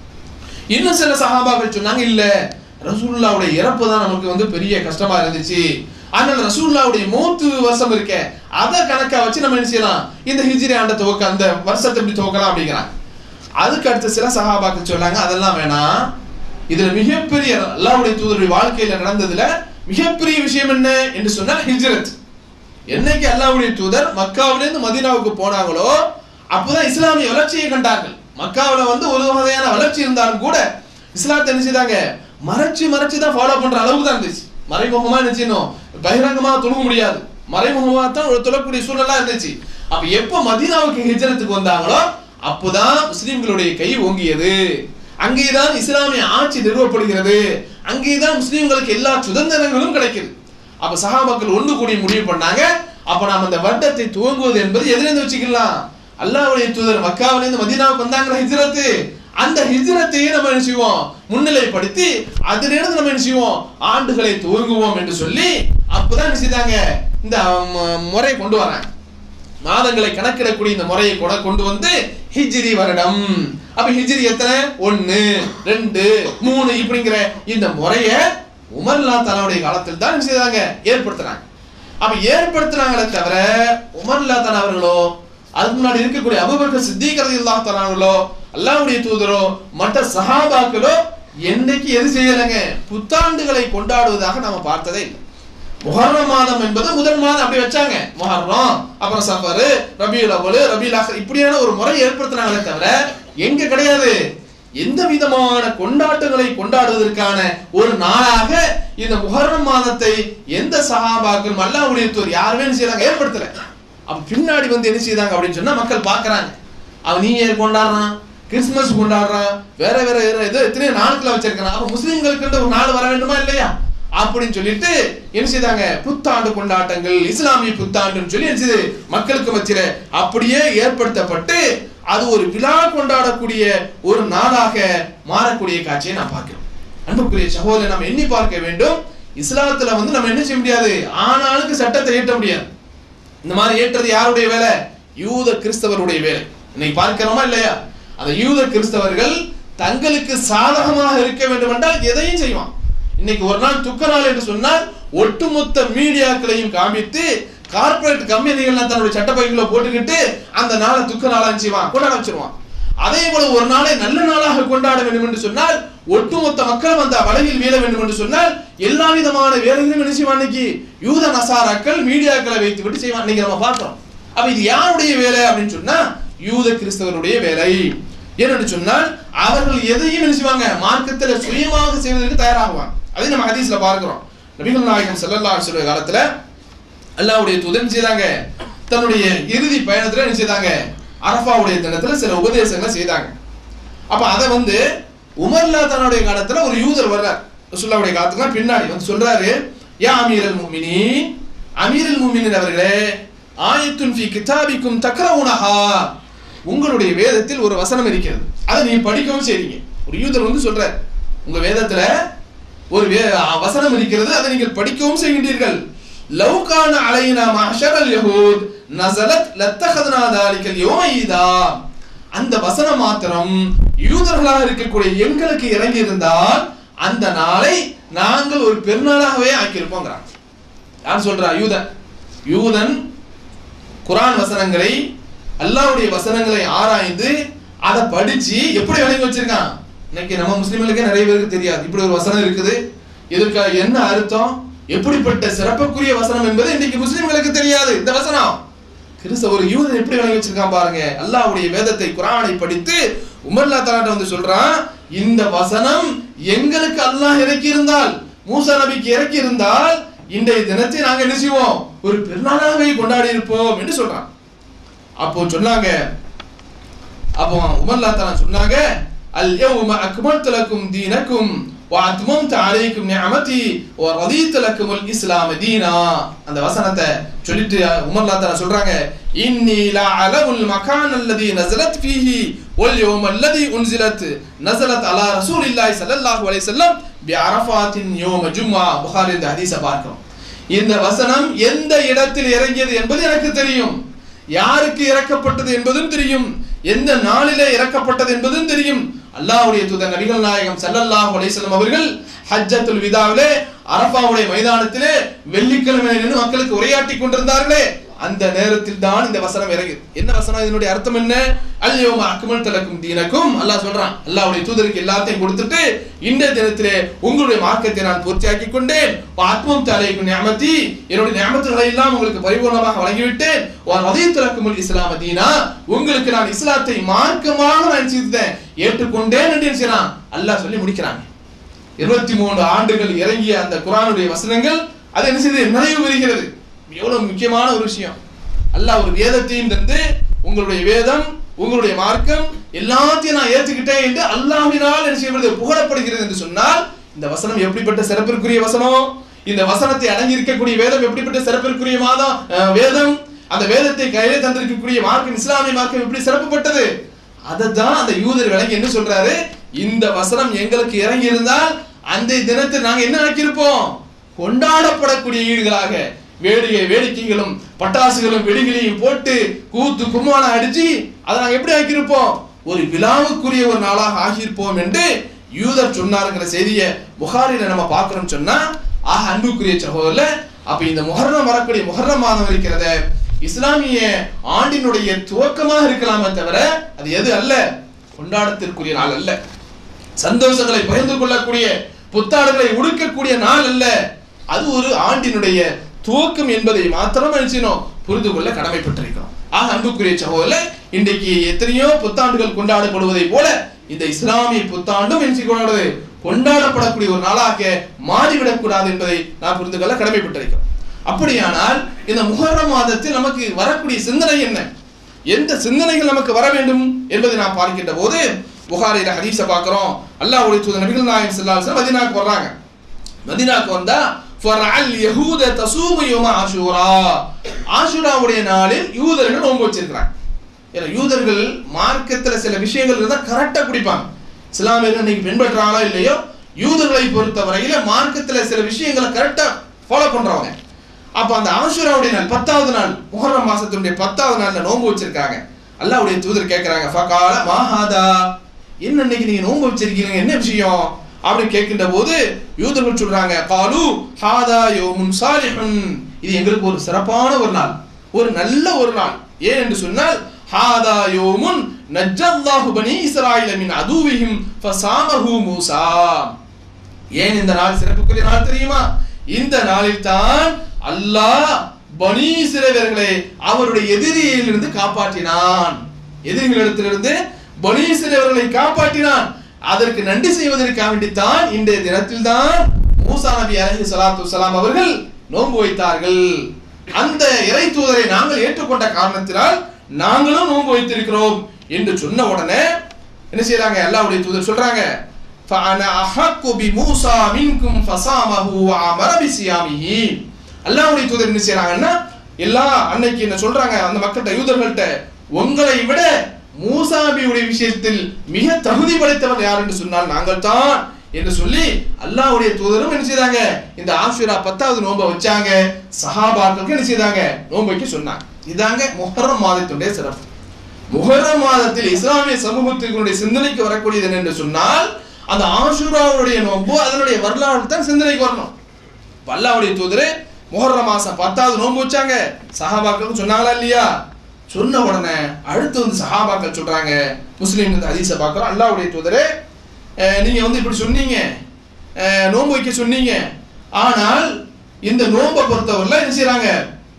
இன்னும் சில சஹாபாக்கள் சொன்னாங்க இல்ல ரசூலுல்லாவுடைய இறப்பு தான் நமக்கு வந்து பெரிய கஷ்டமா இருந்துச்சு அதனால ரசூலுல்லாவுடைய மூத்து வருஷம் இருக்கே அதை கணக்கா வச்சு நம்ம என்ன செய்யலாம் இந்த ஹிஜ்ரி ஆண்ட துவக்க அந்த வருஷத்தை எப்படி துவக்கலாம் அப்படிங்கிறாங்க அதுக்கு அடுத்து சில சஹாபாக்கள் சொன்னாங்க அதெல்லாம் வேணாம் இதுல மிகப்பெரிய அல்லாஹ்வுடைய தூதருடைய வாழ்க்கையில நடந்ததுல மிகப்பெரிய விஷயம் என்ன என்று சொன்னால் ஹிஜ்ரத் என்னைக்கு அல்லாஹ்வுடைய தூதர் மக்காவிலிருந்து மதீனாவுக்கு போனாங்களோ அப்போதான் இஸ்லாமிய வளர்ச்சியை கண்டார்கள் மக்காவுல வந்து ஒரு வகையான வளர்ச்சி இருந்தாலும் கூட இஸ்லாத்தை என்ன செய்தாங்க மறைச்சு மறைச்சு தான் ஃபாலோ பண்ற அளவுக்கு தான் இருந்துச்சு மறைமுகமா என்ன செய்யணும் பகிரங்கமா தொழுக முடியாது மறைமுகமா தான் ஒரு தொழக்கூடிய சூழலா இருந்துச்சு அப்ப எப்போ மதீனாவுக்கு ஹிஜ்ரத்துக்கு வந்தாங்களோ அப்போதான் முஸ்லிம்களுடைய கை ஓங்கியது அங்கேதான் இஸ்லாமிய ஆட்சி நிறுவப்படுகிறது அங்கேதான் முஸ்லிம்களுக்கு எல்லா சுதந்திரங்களும் கிடைக்குது அப்ப சஹாபாக்கள் ஒன்று கூடி முடிவு பண்ணாங்க அப்ப நாம் அந்த வருடத்தை துவங்குவது என்பது எதிலிருந்து வச்சுக்கலாம் அல்லாஹ்வுடைய தூதர் மக்காவிலிருந்து மதீனாவுக்கு வந்தாங்களா ஹிஜ்ரத்து அந்த ஹிஜ்ரத்தையே நம்ம என்ன செய்வோம் முன்னிலைப்படுத்தி அதிலிருந்து நம்ம என்ன செய்வோம் ஆண்டுகளை துவங்குவோம் என்று சொல்லி அப்பதான் என்ன செய்தாங்க இந்த ம- முறை கொண்டு வராங்க மாதங்களை கணக்கிடக்கூடிய இந்த முறையை கூட கொண்டு வந்து ஹிஜ்ரி வருடம் அப்ப ஹிஜ்ரி எத்தனை ஒன்னு ரெண்டு மூணு இப்படிங்கிற இந்த முறைய உமர்லா தலாவுடைய காலத்தில் தான் என்ன செய்தாங்க ஏற்படுத்துறாங்க அப்ப ஏற்படுத்துனாங்களே தவிர உமர் இல்லாதன் அவர்களோ அதுக்கு முன்னாடி இருக்கக்கூடிய அபுபக்கர் சித்திகரது இல்லாதவர்களோ அல்லாஹ்வுடைய தூதரோ மற்ற சஹாபாக்களோ என்னைக்கு எது செய்யலைங்க புத்தாண்டுகளை கொண்டாடுவதாக நாம பார்த்ததே இல்லை முஹர்ரம் மாதம் என்பது முதல் மாதம் அப்படி வச்சாங்க முஹர்ரம் அப்புறம் சஃபர் ரபியுல் அவ்வல் ரபியுல் ஆஹர் இப்படியான ஒரு முறை ஏற்படுத்தினாங்களே தவிர எங்க கிடையாது எந்த விதமான கொண்டாட்டங்களை கொண்டாடுவதற்கான ஒரு நாளாக இந்த முஹர்ரம் மாதத்தை எந்த சஹாபாக்கள் அல்லாஹ்வுடைய தூர் யாருமே என்ன செய்யறாங்க ஏற்படுத்தல அப்ப பின்னாடி வந்து என்ன செய்தாங்க அப்படின்னு சொன்னா மக்கள் பாக்குறாங்க அவன் நியூ இயர் கொண்டாடுறான் கிறிஸ்துமஸ் கொண்டாடுறான் வேற வேற வேற ஏதோ எத்தனையோ நாட்களை வச்சிருக்கான் அப்ப முஸ்லிம்களுக்கு ஒரு நாள் வர வேண்டுமா இல்லையா அப்படின்னு சொல்லிட்டு என்ன செய்தாங்க புத்தாண்டு கொண்டாட்டங்கள் இஸ்லாமிய புத்தாண்டுன்னு சொல்லி என்ன செய்யுது மக்களுக்கு மத்தியில அப்படியே ஏற்படுத்தப்பட்டு அது ஒரு விழா கொண்டாடக்கூடிய ஒரு நாளாக மாறக்கூடிய காட்சியை நான் பார்க்கிறோம் அன்புக்குரிய சகோதரர் நம்ம எண்ணி பார்க்க வேண்டும் இஸ்லாத்துல வந்து நம்ம என்ன செய்ய முடியாது ஆனாளுக்கு சட்டத்தை ஏற்ற முடியாது இந்த மாதிரி ஏற்றது யாருடைய வேலை யூத கிறிஸ்தவருடைய வேலை இன்னைக்கு பார்க்கிறோமா இல்லையா அந்த யூத கிறிஸ்தவர்கள் தங்களுக்கு சாதகமாக இருக்க வேண்டும் என்றால் எதையும் செய்வான் இன்னைக்கு ஒரு நாள் துக்க நாள் என்று சொன்னால் ஒட்டுமொத்த மீடியாக்களையும் காமித்து கார்ப்பரேட் கம்பெனிகள்லாம் தன்னுடைய சட்டப்பைக்குள்ள போட்டுக்கிட்டு அந்த நாளை துக்க நாளா செய்வான் கொண்டாட வச்சிருவான் அதே போல ஒரு நாளை நல்ல நாளாக கொண்டாட வேண்டும் என்று சொன்னால் ஒட்டுமொத்த மக்களும் அந்த வலையில் வீழ வேண்டும் என்று சொன்னால் எல்லா விதமான வேலைகளும் என்ன செய்வான் இன்னைக்கு யூத நசாராக்கள் மீடியாக்களை வைத்து விட்டு செய்வான் இன்னைக்கு நம்ம பார்க்கிறோம் அப்ப இது யாருடைய வேலை அப்படின்னு சொன்னா யூத கிறிஸ்தவருடைய வேலை ஏன்னு சொன்னால் அவர்கள் எதையும் என்ன செய்வாங்க மார்க்கத்தில் சுயமாக செய்வதற்கு தயாராகுவாங்க அதை நம்ம ஹதீஸ்ல பார்க்கிறோம் நபிகள் நாயகம் ஸல்லல்லாஹு அலைஹி வஸல்லம் காலத்துல அல்லாஹ்வுடைய தூதன் செய்தாங்க தன்னுடைய இறுதி பயணத்துல என்ன செய்தாங்க அரஃபாவுடைய தினத்துல சில உபதேசங்களை செய்தாங்க அப்ப அதை வந்து உமர்லா தன்னுடைய காலத்துல ஒரு யூதர் வர்றார் ரசூலுல்லாஹ்வுடைய காலத்துக்கு பின்னாடி வந்து சொல்றாரு யா அமீரல் முஃமினீன் அமீரல் முஃமினீன் அவர்களே ஆயத்துன் ஃபி கிதாபிக்கும் தக்ரவுனஹா உங்களுடைய வேதத்தில் ஒரு வசனம் இருக்கிறது அதை நீங்க படிக்கவும் செய்றீங்க ஒரு யூதர் வந்து சொல்றார் உங்க வேதத்துல ஒரு வே வசனம் இருக்கிறது அதை நீங்கள் படிக்கவும் செய்கின்றீர்கள் லவ் கான அலைனா மஹஷரல் யஹூத் நஸலத் லத்தഖذனா தாலிகல் யௌமைதா அந்த வசனம் மாத்திரம் யூதர்களாக இருக்கக்கூடிய எங்களுக்கு இறங்கி இருந்தால் அந்த நாளை நாங்கள் ஒரு பெருநாளாகவே ஆக்கியிருப்போங்கிறான் யார் சொல்றா யூதன் யூதன் குரான் வசனங்களை அல்லாஹ்வுடைய வசனங்களை ஆராய்ந்து அதை படிச்சு எப்படி விளங்கி வச்சிருக்கான் இன்னைக்கு நம்ம முஸ்லிம்களுக்கே நிறைய பேருக்கு தெரியாது இப்படி ஒரு வசனம் இருக்குது இதற்கு என்ன அர்த்தம் எப்படிப்பட்ட சிறப்புக்குரிய வசனம் என்பது இன்னைக்கு முஸ்லிம்களுக்கு தெரியாது இந்த வசனம் கிறிஸ்தவ ஒரு யூதன் எப்படி விளங்கி வச்சிருக்கான் பாருங்க அல்லாஹ்வுடைய வேதத்தை குரானை படித்து உமர்லா தலாட்ட வந்து சொல்றான் இந்த வசனம் எங்களுக்கு அல்லாஹ் இறக்கி இருந்தால் மூசா நபிக்கு இறக்கி இருந்தால் இன்றைய தினத்தை நாங்க என்ன செய்வோம் ஒரு பெருநாளாகவே கொண்டாடி இருப்போம் என்று சொல்றான் அப்போ சொன்னாங்க அப்போ உமர்லா தலா சொன்னாங்க அல் யௌம அக்மல்து லக்கும் தீனக்கும் وَأَتْمَمْتُ عَلَيْكُمْ نِعْمَتِي وَرَضِيتُ لَكُمُ الْإِسْلَامَ دِينًا அந்த வசனத்தை சொல்லிட்டு உமர்லா தஆலா சொல்றாங்க இன்னி லா அலமுல் மகான் அல்லதி நஸலத் ஃபீஹி வல் யௌம் அல்லதி உன்சிலத் நஸலத் அலா ரசூலில்லாஹி ஸல்லல்லாஹு அலைஹி வஸல்லம் பி அரஃபாத்தின் யௌம ஜும்ஆ புகாரி இந்த ஹதீஸை பார்க்கிறோம் இந்த வசனம் எந்த இடத்தில் இறங்கியது என்பது எனக்கு தெரியும் யாருக்கு இறக்கப்பட்டது என்பதும் தெரியும் எந்த நாளிலே இறக்கப்பட்டது என்பதும் தெரியும் அல்லாஹ்வுடைய தூதர் நபிகள் நாயகம் ஸல்லல்லாஹு அலைஹி வஸல்லம் அவர்கள் ஹஜ்ஜத்துல் விதாவிலே அரஃபாவுடைய மைதானத்திலே வெள்ளிக்கிழமை நின்று மக்களுக்கு உரையாற்றி கொண்டிருந்தார்களே அந்த நேரத்தில் தான் இந்த வசனம் இறங்குது என்ன வசனம் இதனுடைய அர்த்தம் என்ன அல்யோம அக்மல் தலக்கும் தீனக்கும் அல்லாஹ் சொல்றான் அல்லாஹ்வுடைய தூதருக்கு எல்லாத்தையும் கொடுத்துட்டு இந்த தினத்திலே உங்களுடைய மார்க்கத்தை நான் பூர்த்தியாக்கி கொண்டேன் ஆத்மம் தலைக்கும் நியமத்தி என்னுடைய நியமத்துகளை எல்லாம் உங்களுக்கு பரிபூர்ணமாக வழங்கிவிட்டேன் ரதீத் தலக்கும் இஸ்லாம தீனா உங்களுக்கு நான் இஸ்லாத்தை மார்க்கமாக நான் செய்தேன் ஏற்றுக்கொண்டேன் என்று என்ன செய்யறான் அல்லாஹ் சொல்லி முடிக்கிறாங்க இருபத்தி மூன்று ஆண்டுகள் இறங்கிய அந்த குரானுடைய வசனங்கள் அது என்ன செய்து நிறைவு பெறுகிறது எவ்வளவு முக்கியமான ஒரு விஷயம் அல்லாஹ் ஒரு வேதத்தையும் தந்து உங்களுடைய வேதம் உங்களுடைய மார்க்கம் எல்லாத்தையும் நான் ஏற்றுக்கிட்டேன் என்று அல்லாஹ்வினால் என்ன செய்யப்படுது புகழப்படுகிறது என்று சொன்னால் இந்த வசனம் எப்படிப்பட்ட சிறப்பிற்குரிய வசனம் இந்த வசனத்தை அடங்கி இருக்கக்கூடிய வேதம் எப்படிப்பட்ட சிறப்பிற்குரிய மாதம் அஹ், வேதம் அந்த வேதத்தை கையிலே தந்திருக்கக்கூடிய மார்க்கம் இஸ்லாமிய மார்க்கம் எப்படி சிறப்புப்பட்டது அதை தான் அந்த யூதர் விளங்கி என்ன சொல்றாரு இந்த வசனம் எங்களுக்கு இறங்கி இருந்தால் அந்த தினத்தை நாங்க என்ன ஆக்கியிருப்போம் கொண்டாடப்படக்கூடிய ஈடுகளாக வேடிக்கை வேடிக்கைகளும் பட்டாசுகளும் வெடிகளையும் போட்டு கூத்து கும்மாளம் அடிச்சு அதை நாங்க எப்படி ஆக்கியிருப்போம் ஒரு விழாவுக்குரிய ஒரு நாளாக ஆகியிருப்போம் என்று யூதர் சொன்னாருங்கிற செய்தியை புகாரில நம்ம பார்க்கிறோம் சொன்னா ஆக அன்புக்குரிய சகோதரர்ல அப்ப இந்த முஹர்ரம் வரக்கூடிய முஹர்ரம் மாதம் இருக்கிறத இஸ்லாமிய ஆண்டினுடைய துவக்கமாக இருக்கலாமே தவிர அது எது அல்ல கொண்டாடத்திற்குரிய நாள் அல்ல சந்தோஷங்களை பகிர்ந்து கொள்ளக்கூடிய புத்தாடுகளை உடுக்கக்கூடிய நாள் அல்ல அது ஒரு ஆண்டினுடைய துவக்கம் என்பதை மாத்திரம் நினைச்சினோம் புரிந்து கொள்ள கடமைப்பட்டிருக்கிறோம் ஆக அன்புக்குரிய சகோதரர் இன்றைக்கு எத்தனையோ புத்தாண்டுகள் கொண்டாடப்படுவதை போல இந்த இஸ்லாமிய புத்தாண்டும் என்ன கொண்டாடுவது கொண்டாடப்படக்கூடிய ஒரு நாளாக மாறிவிடக் கூடாது என்பதை நாம் புரிந்து கொள்ள கடமைப்பட்டிருக்கிறோம் அப்படியானால் இந்த முஹர்ரம் மாதத்தில் நமக்கு வரக்கூடிய சிந்தனை என்ன எந்த சிந்தனைகள் நமக்கு வர வேண்டும் என்பதை நாம் பார்க்கின்ற போது புகாரில ஹதீஸ பார்க்கிறோம் அல்லாஹ்வுடைய தூதர் நபிகள் நாயகம் ஸல்லல்லாஹு அலைஹி வஸல்லம் மதீனாக்கு வர்றாங்க மதீனாக்கு வந்தா ஃபரஅல் யஹூத தசூமு யௌம ஆஷூரா ஆஷூராவுடைய நாளில் யூதர்கள் நோன்பு வச்சிருக்காங்க ஏன்னா யூதர்கள் மார்க்கத்துல சில விஷயங்கள் இருந்தா கரெக்டா குடிப்பாங்க இஸ்லாமியர்கள் இன்னைக்கு பின்பற்றாங்களோ இல்லையோ யூதர்களை பொறுத்த வரையில மார்க்கத்துல சில விஷயங்களை கரெக்டா ஃபாலோ பண்றவங்க அப்ப அந்த ஆஷுராவுடைய நாள் பத்தாவது நாள் முஹர்ரம் மாசத்தினுடைய பத்தாவது நாள்ல நோன்பு வச்சிருக்காங்க அல்லாஹ்வுடைய தூதர் கேட்கறாங்க ஃபகால மாஹாதா என்ன இன்னைக்கு நீங்க நோன்பு வச்சிருக்கீங்க என்ன விஷயம் அப்படி கேட்கின்ற போது யூதர்கள் சொல்றாங்க காலு ஹாதா யோமுன் சாலிஹுன் இது எங்களுக்கு ஒரு சிறப்பான ஒரு நாள் ஒரு நல்ல ஒரு நாள் ஏன் என்று சொன்னால் ஹாதா யோமுன் நஜ்ஜல்லாஹு பனி இஸ்ராயில மின் அதுவிஹிம் ஃபசாமஹு மூசா ஏன் இந்த நாள் சிறப்புக்குரிய நாள் தெரியுமா இந்த நாளில் தான் அல்லாஹ் பனி இஸ்ரவேலர்களை அவருடைய எதிரியிலிருந்து காப்பாற்றினான் எதிரிகளிடத்திலிருந்து பனி இஸ்ரவேலர்களை காப்பாற்றினான் அதற்கு நன்றி செய்வதற்காக வேண்டித்தான் இன்றைய தினத்தில் தான் மூசா நபி அலைஹி ஸலாத்து வஸலாம் அவர்கள் நோன்பு வைத்தார்கள் அந்த இறை தூதரை நாங்கள் ஏற்றுக்கொண்ட காரணத்தினால் நாங்களும் நோன்பு வைத்திருக்கிறோம் என்று சொன்ன உடனே என்ன செய்யறாங்க அல்லாஹ்வுடைய தூதர் சொல்றாங்க فَأَنَا أَحَقُّ بِمُوسَى مِنْكُمْ فَصَامَهُ وَأَمَرَ بِصِيَامِهِ அல்லாஹ்வுடைய தூதர் என்ன செய்றாங்கன்னா எல்லா அன்னைக்கு என்ன சொல்றாங்க அந்த மக்கள்கிட்ட யூதர்கள்ட்ட உங்களை விட மூசாபியுடைய விஷயத்தில் மிக தகுதி படைத்தவர் யார் என்று சொன்னால் நாங்கள் தான் என்று சொல்லி அல்லாஹ்வுடைய தூதரும் என்ன செய்தாங்க இந்த ஆஷுரா பத்தாவது நோன்பை வச்சாங்க சஹாபாக்களுக்கு என்ன செய்தாங்க நோன்பு வைக்க சொன்னாங்க இதாங்க முஹர்ரம் மாதத்துடைய சிறப்பு முஹர்ரம் மாதத்தில் இஸ்லாமிய சமூகத்தினுடைய சிந்தனைக்கு வரக்கூடியது என்ன என்று சொன்னால் அந்த ஆஷுராவுடைய நோன்பு அதனுடைய வரலாறு தான் சிந்தனைக்கு வரணும் அல்லாஹ்வுடைய தூதரு முஹர்ரம் மாசம் பத்தாவது நோன்பு வச்சாங்க சஹாபாக்களுக்கு சொன்னாங்களா இல்லையா சொன்ன உடனே அடுத்து வந்து சஹாபாக்கள் சொல்றாங்க முஸ்லீம் இந்த ஹதீஸை பார்க்குறோம் அல்லாஹ்வுடைய தூதரே அஹ், நீங்க வந்து இப்படி சொன்னீங்க அஹ், நோன்பு வைக்க சொன்னீங்க ஆனால் இந்த நோன்பை பொறுத்தவரையில் என்ன செய்றாங்க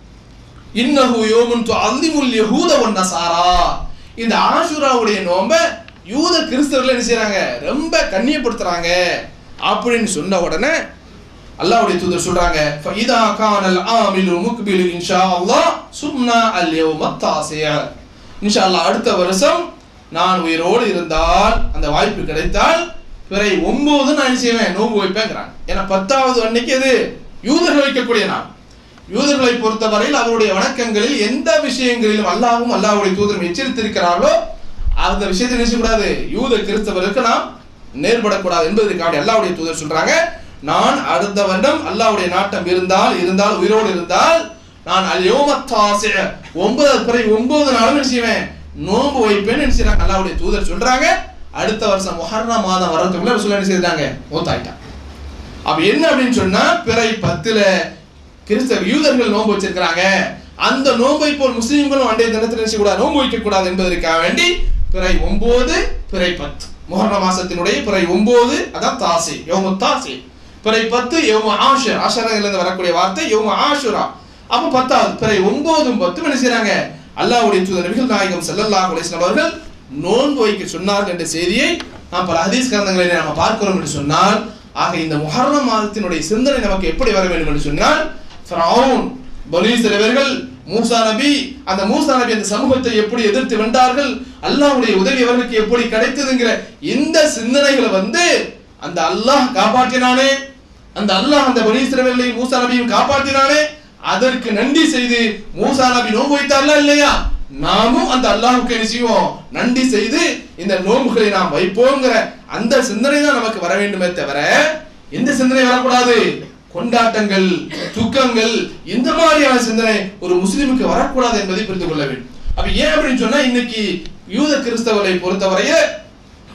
இன்னஹு யோமுன் துஅல்லிமுல் யஹூத வன் நசாரா இந்த ஆஷுராவுடைய நோன்பை யூத கிறிஸ்தவர்கள் என்ன செய்றாங்க ரொம்ப கண்ணியப்படுத்துறாங்க அப்படின்னு சொன்ன உடனே அல்லாஹ்வுடைய தூதர் சொல்றாங்க ஃபஇதா கானல் ஆமிலு முக்பிலு இன்ஷா அல்லாஹ் சும்னா அல் யௌம தாசிய இன்ஷா அல்லாஹ் அடுத்த வருஷம் நான் உயிரோடு இருந்தால் அந்த வாய்ப்பு கிடைத்தால் பிறை ஒன்பது நான் என்ன செய்வேன் நோன்பு வைப்பேங்கிறாங்க ஏன்னா பத்தாவது அன்னைக்கு அது யூதர்கள் வைக்கக்கூடிய நாள் யூதர்களை பொறுத்தவரையில் அவருடைய வணக்கங்களில் எந்த விஷயங்களிலும் அல்லாஹ்வும் அல்லாஹ்வுடைய தூதரும் எச்சரித்திருக்கிறார்களோ அந்த விஷயத்தை நினைச்சக்கூடாது யூத கிறிஸ்தவருக்கு நாம் நேர்படக்கூடாது என்பதற்காக அல்லாஹ்வுடைய தூதர் சொல்றாங்க நான் அடுத்த வருடம் அல்லாஹ்வுடைய நாட்டம் இருந்தால் இருந்தால் உயிரோடு இருந்தால் நான் அல் யோமத்தாசி ஒன்பது பிறை ஒன்பது நாளும் என்ன செய்வேன் நோன்பு வைப்பேன்னு என்ன செய்றாங்க அல்லாஹ்வுடைய தூதர் சொல்றாங்க அடுத்த வருஷம் முஹர்ரம் மாதம் வரதுக்குள்ள ரசூல் என்ன செய்தாங்க மூத்தாயிட்டான் அப்ப என்ன அப்படின்னு சொன்னா பிறை பத்துல கிறிஸ்தவ யூதர்கள் நோன்பு வச்சிருக்கிறாங்க அந்த நோன்பை போல் முஸ்லீம்களும் அன்றைய தினத்தில் என்ன செய்யக்கூடாது நோன்பு வைக்க கூடாது என்பதற்காக வேண்டி பிறை ஒன்பது பிறை பத்து முஹர்ரம் மாசத்தினுடைய பிறை ஒன்பது அதான் தாசி யோமு தாசி பிறை பத்து யோமு ஆஷர் ஆஷரிலிருந்து வரக்கூடிய வார்த்தை யோமு ஆஷுரா அப்ப பத்தாவது பிறை ஒன்பதும் பத்தும் என்ன செய்றாங்க அல்லாஹ்வுடைய தூதர் நபிகள் நாயகம் ஸல்லல்லாஹு அலைஹி வஸல்லம் அவர்கள் நோன்பு வைக்க சொன்னார்கள் என்ற செய்தியை நாம் பல ஹதீஸ் கிரந்தங்களில் நாம் பார்க்கிறோம் என்று சொன்னால் ஆக இந்த முஹர்ரம் மாதத்தினுடைய சிந்தனை நமக்கு எப்படி வர வேண்டும் என்று சொன்னால் ஃபிரௌன் பனி சிலவர்கள் மூசா நபி அந்த மூசா நபி அந்த சமூகத்தை எப்படி எதிர்த்து வென்றார்கள் அல்லாஹ்வுடைய உதவி அவர்களுக்கு எப்படி கிடைத்ததுங்கிற இந்த சிந்தனைகளை வந்து அந்த அல்லாஹ் காப்பாற்றினானே அந்த அல்லாஹ் அந்த பனி இஸ்ரவேலையும் மூசா நபியும் காப்பாற்றினானே அதற்கு நன்றி செய்து மூசா நபி நோன்பு வைத்தார்களா இல்லையா நாமும் அந்த அல்லாஹ்வுக்கு என்ன செய்வோம் நன்றி செய்து இந்த நோன்புகளை நாம் வைப்போங்கிற அந்த சிந்தனை தான் நமக்கு வர வேண்டுமே தவிர எந்த சிந்தனை வரக்கூடாது கொண்டாட்டங்கள் துக்கங்கள் இந்த மாதிரியான சிந்தனை ஒரு முஸ்லிமுக்கு வரக்கூடாது என்பதை புரிந்து கொள்ள வேண்டும் அப்ப ஏன் அப்படின்னு சொன்னா இன்னைக்கு யூத கிறிஸ்தவர்களை பொறுத்தவரைய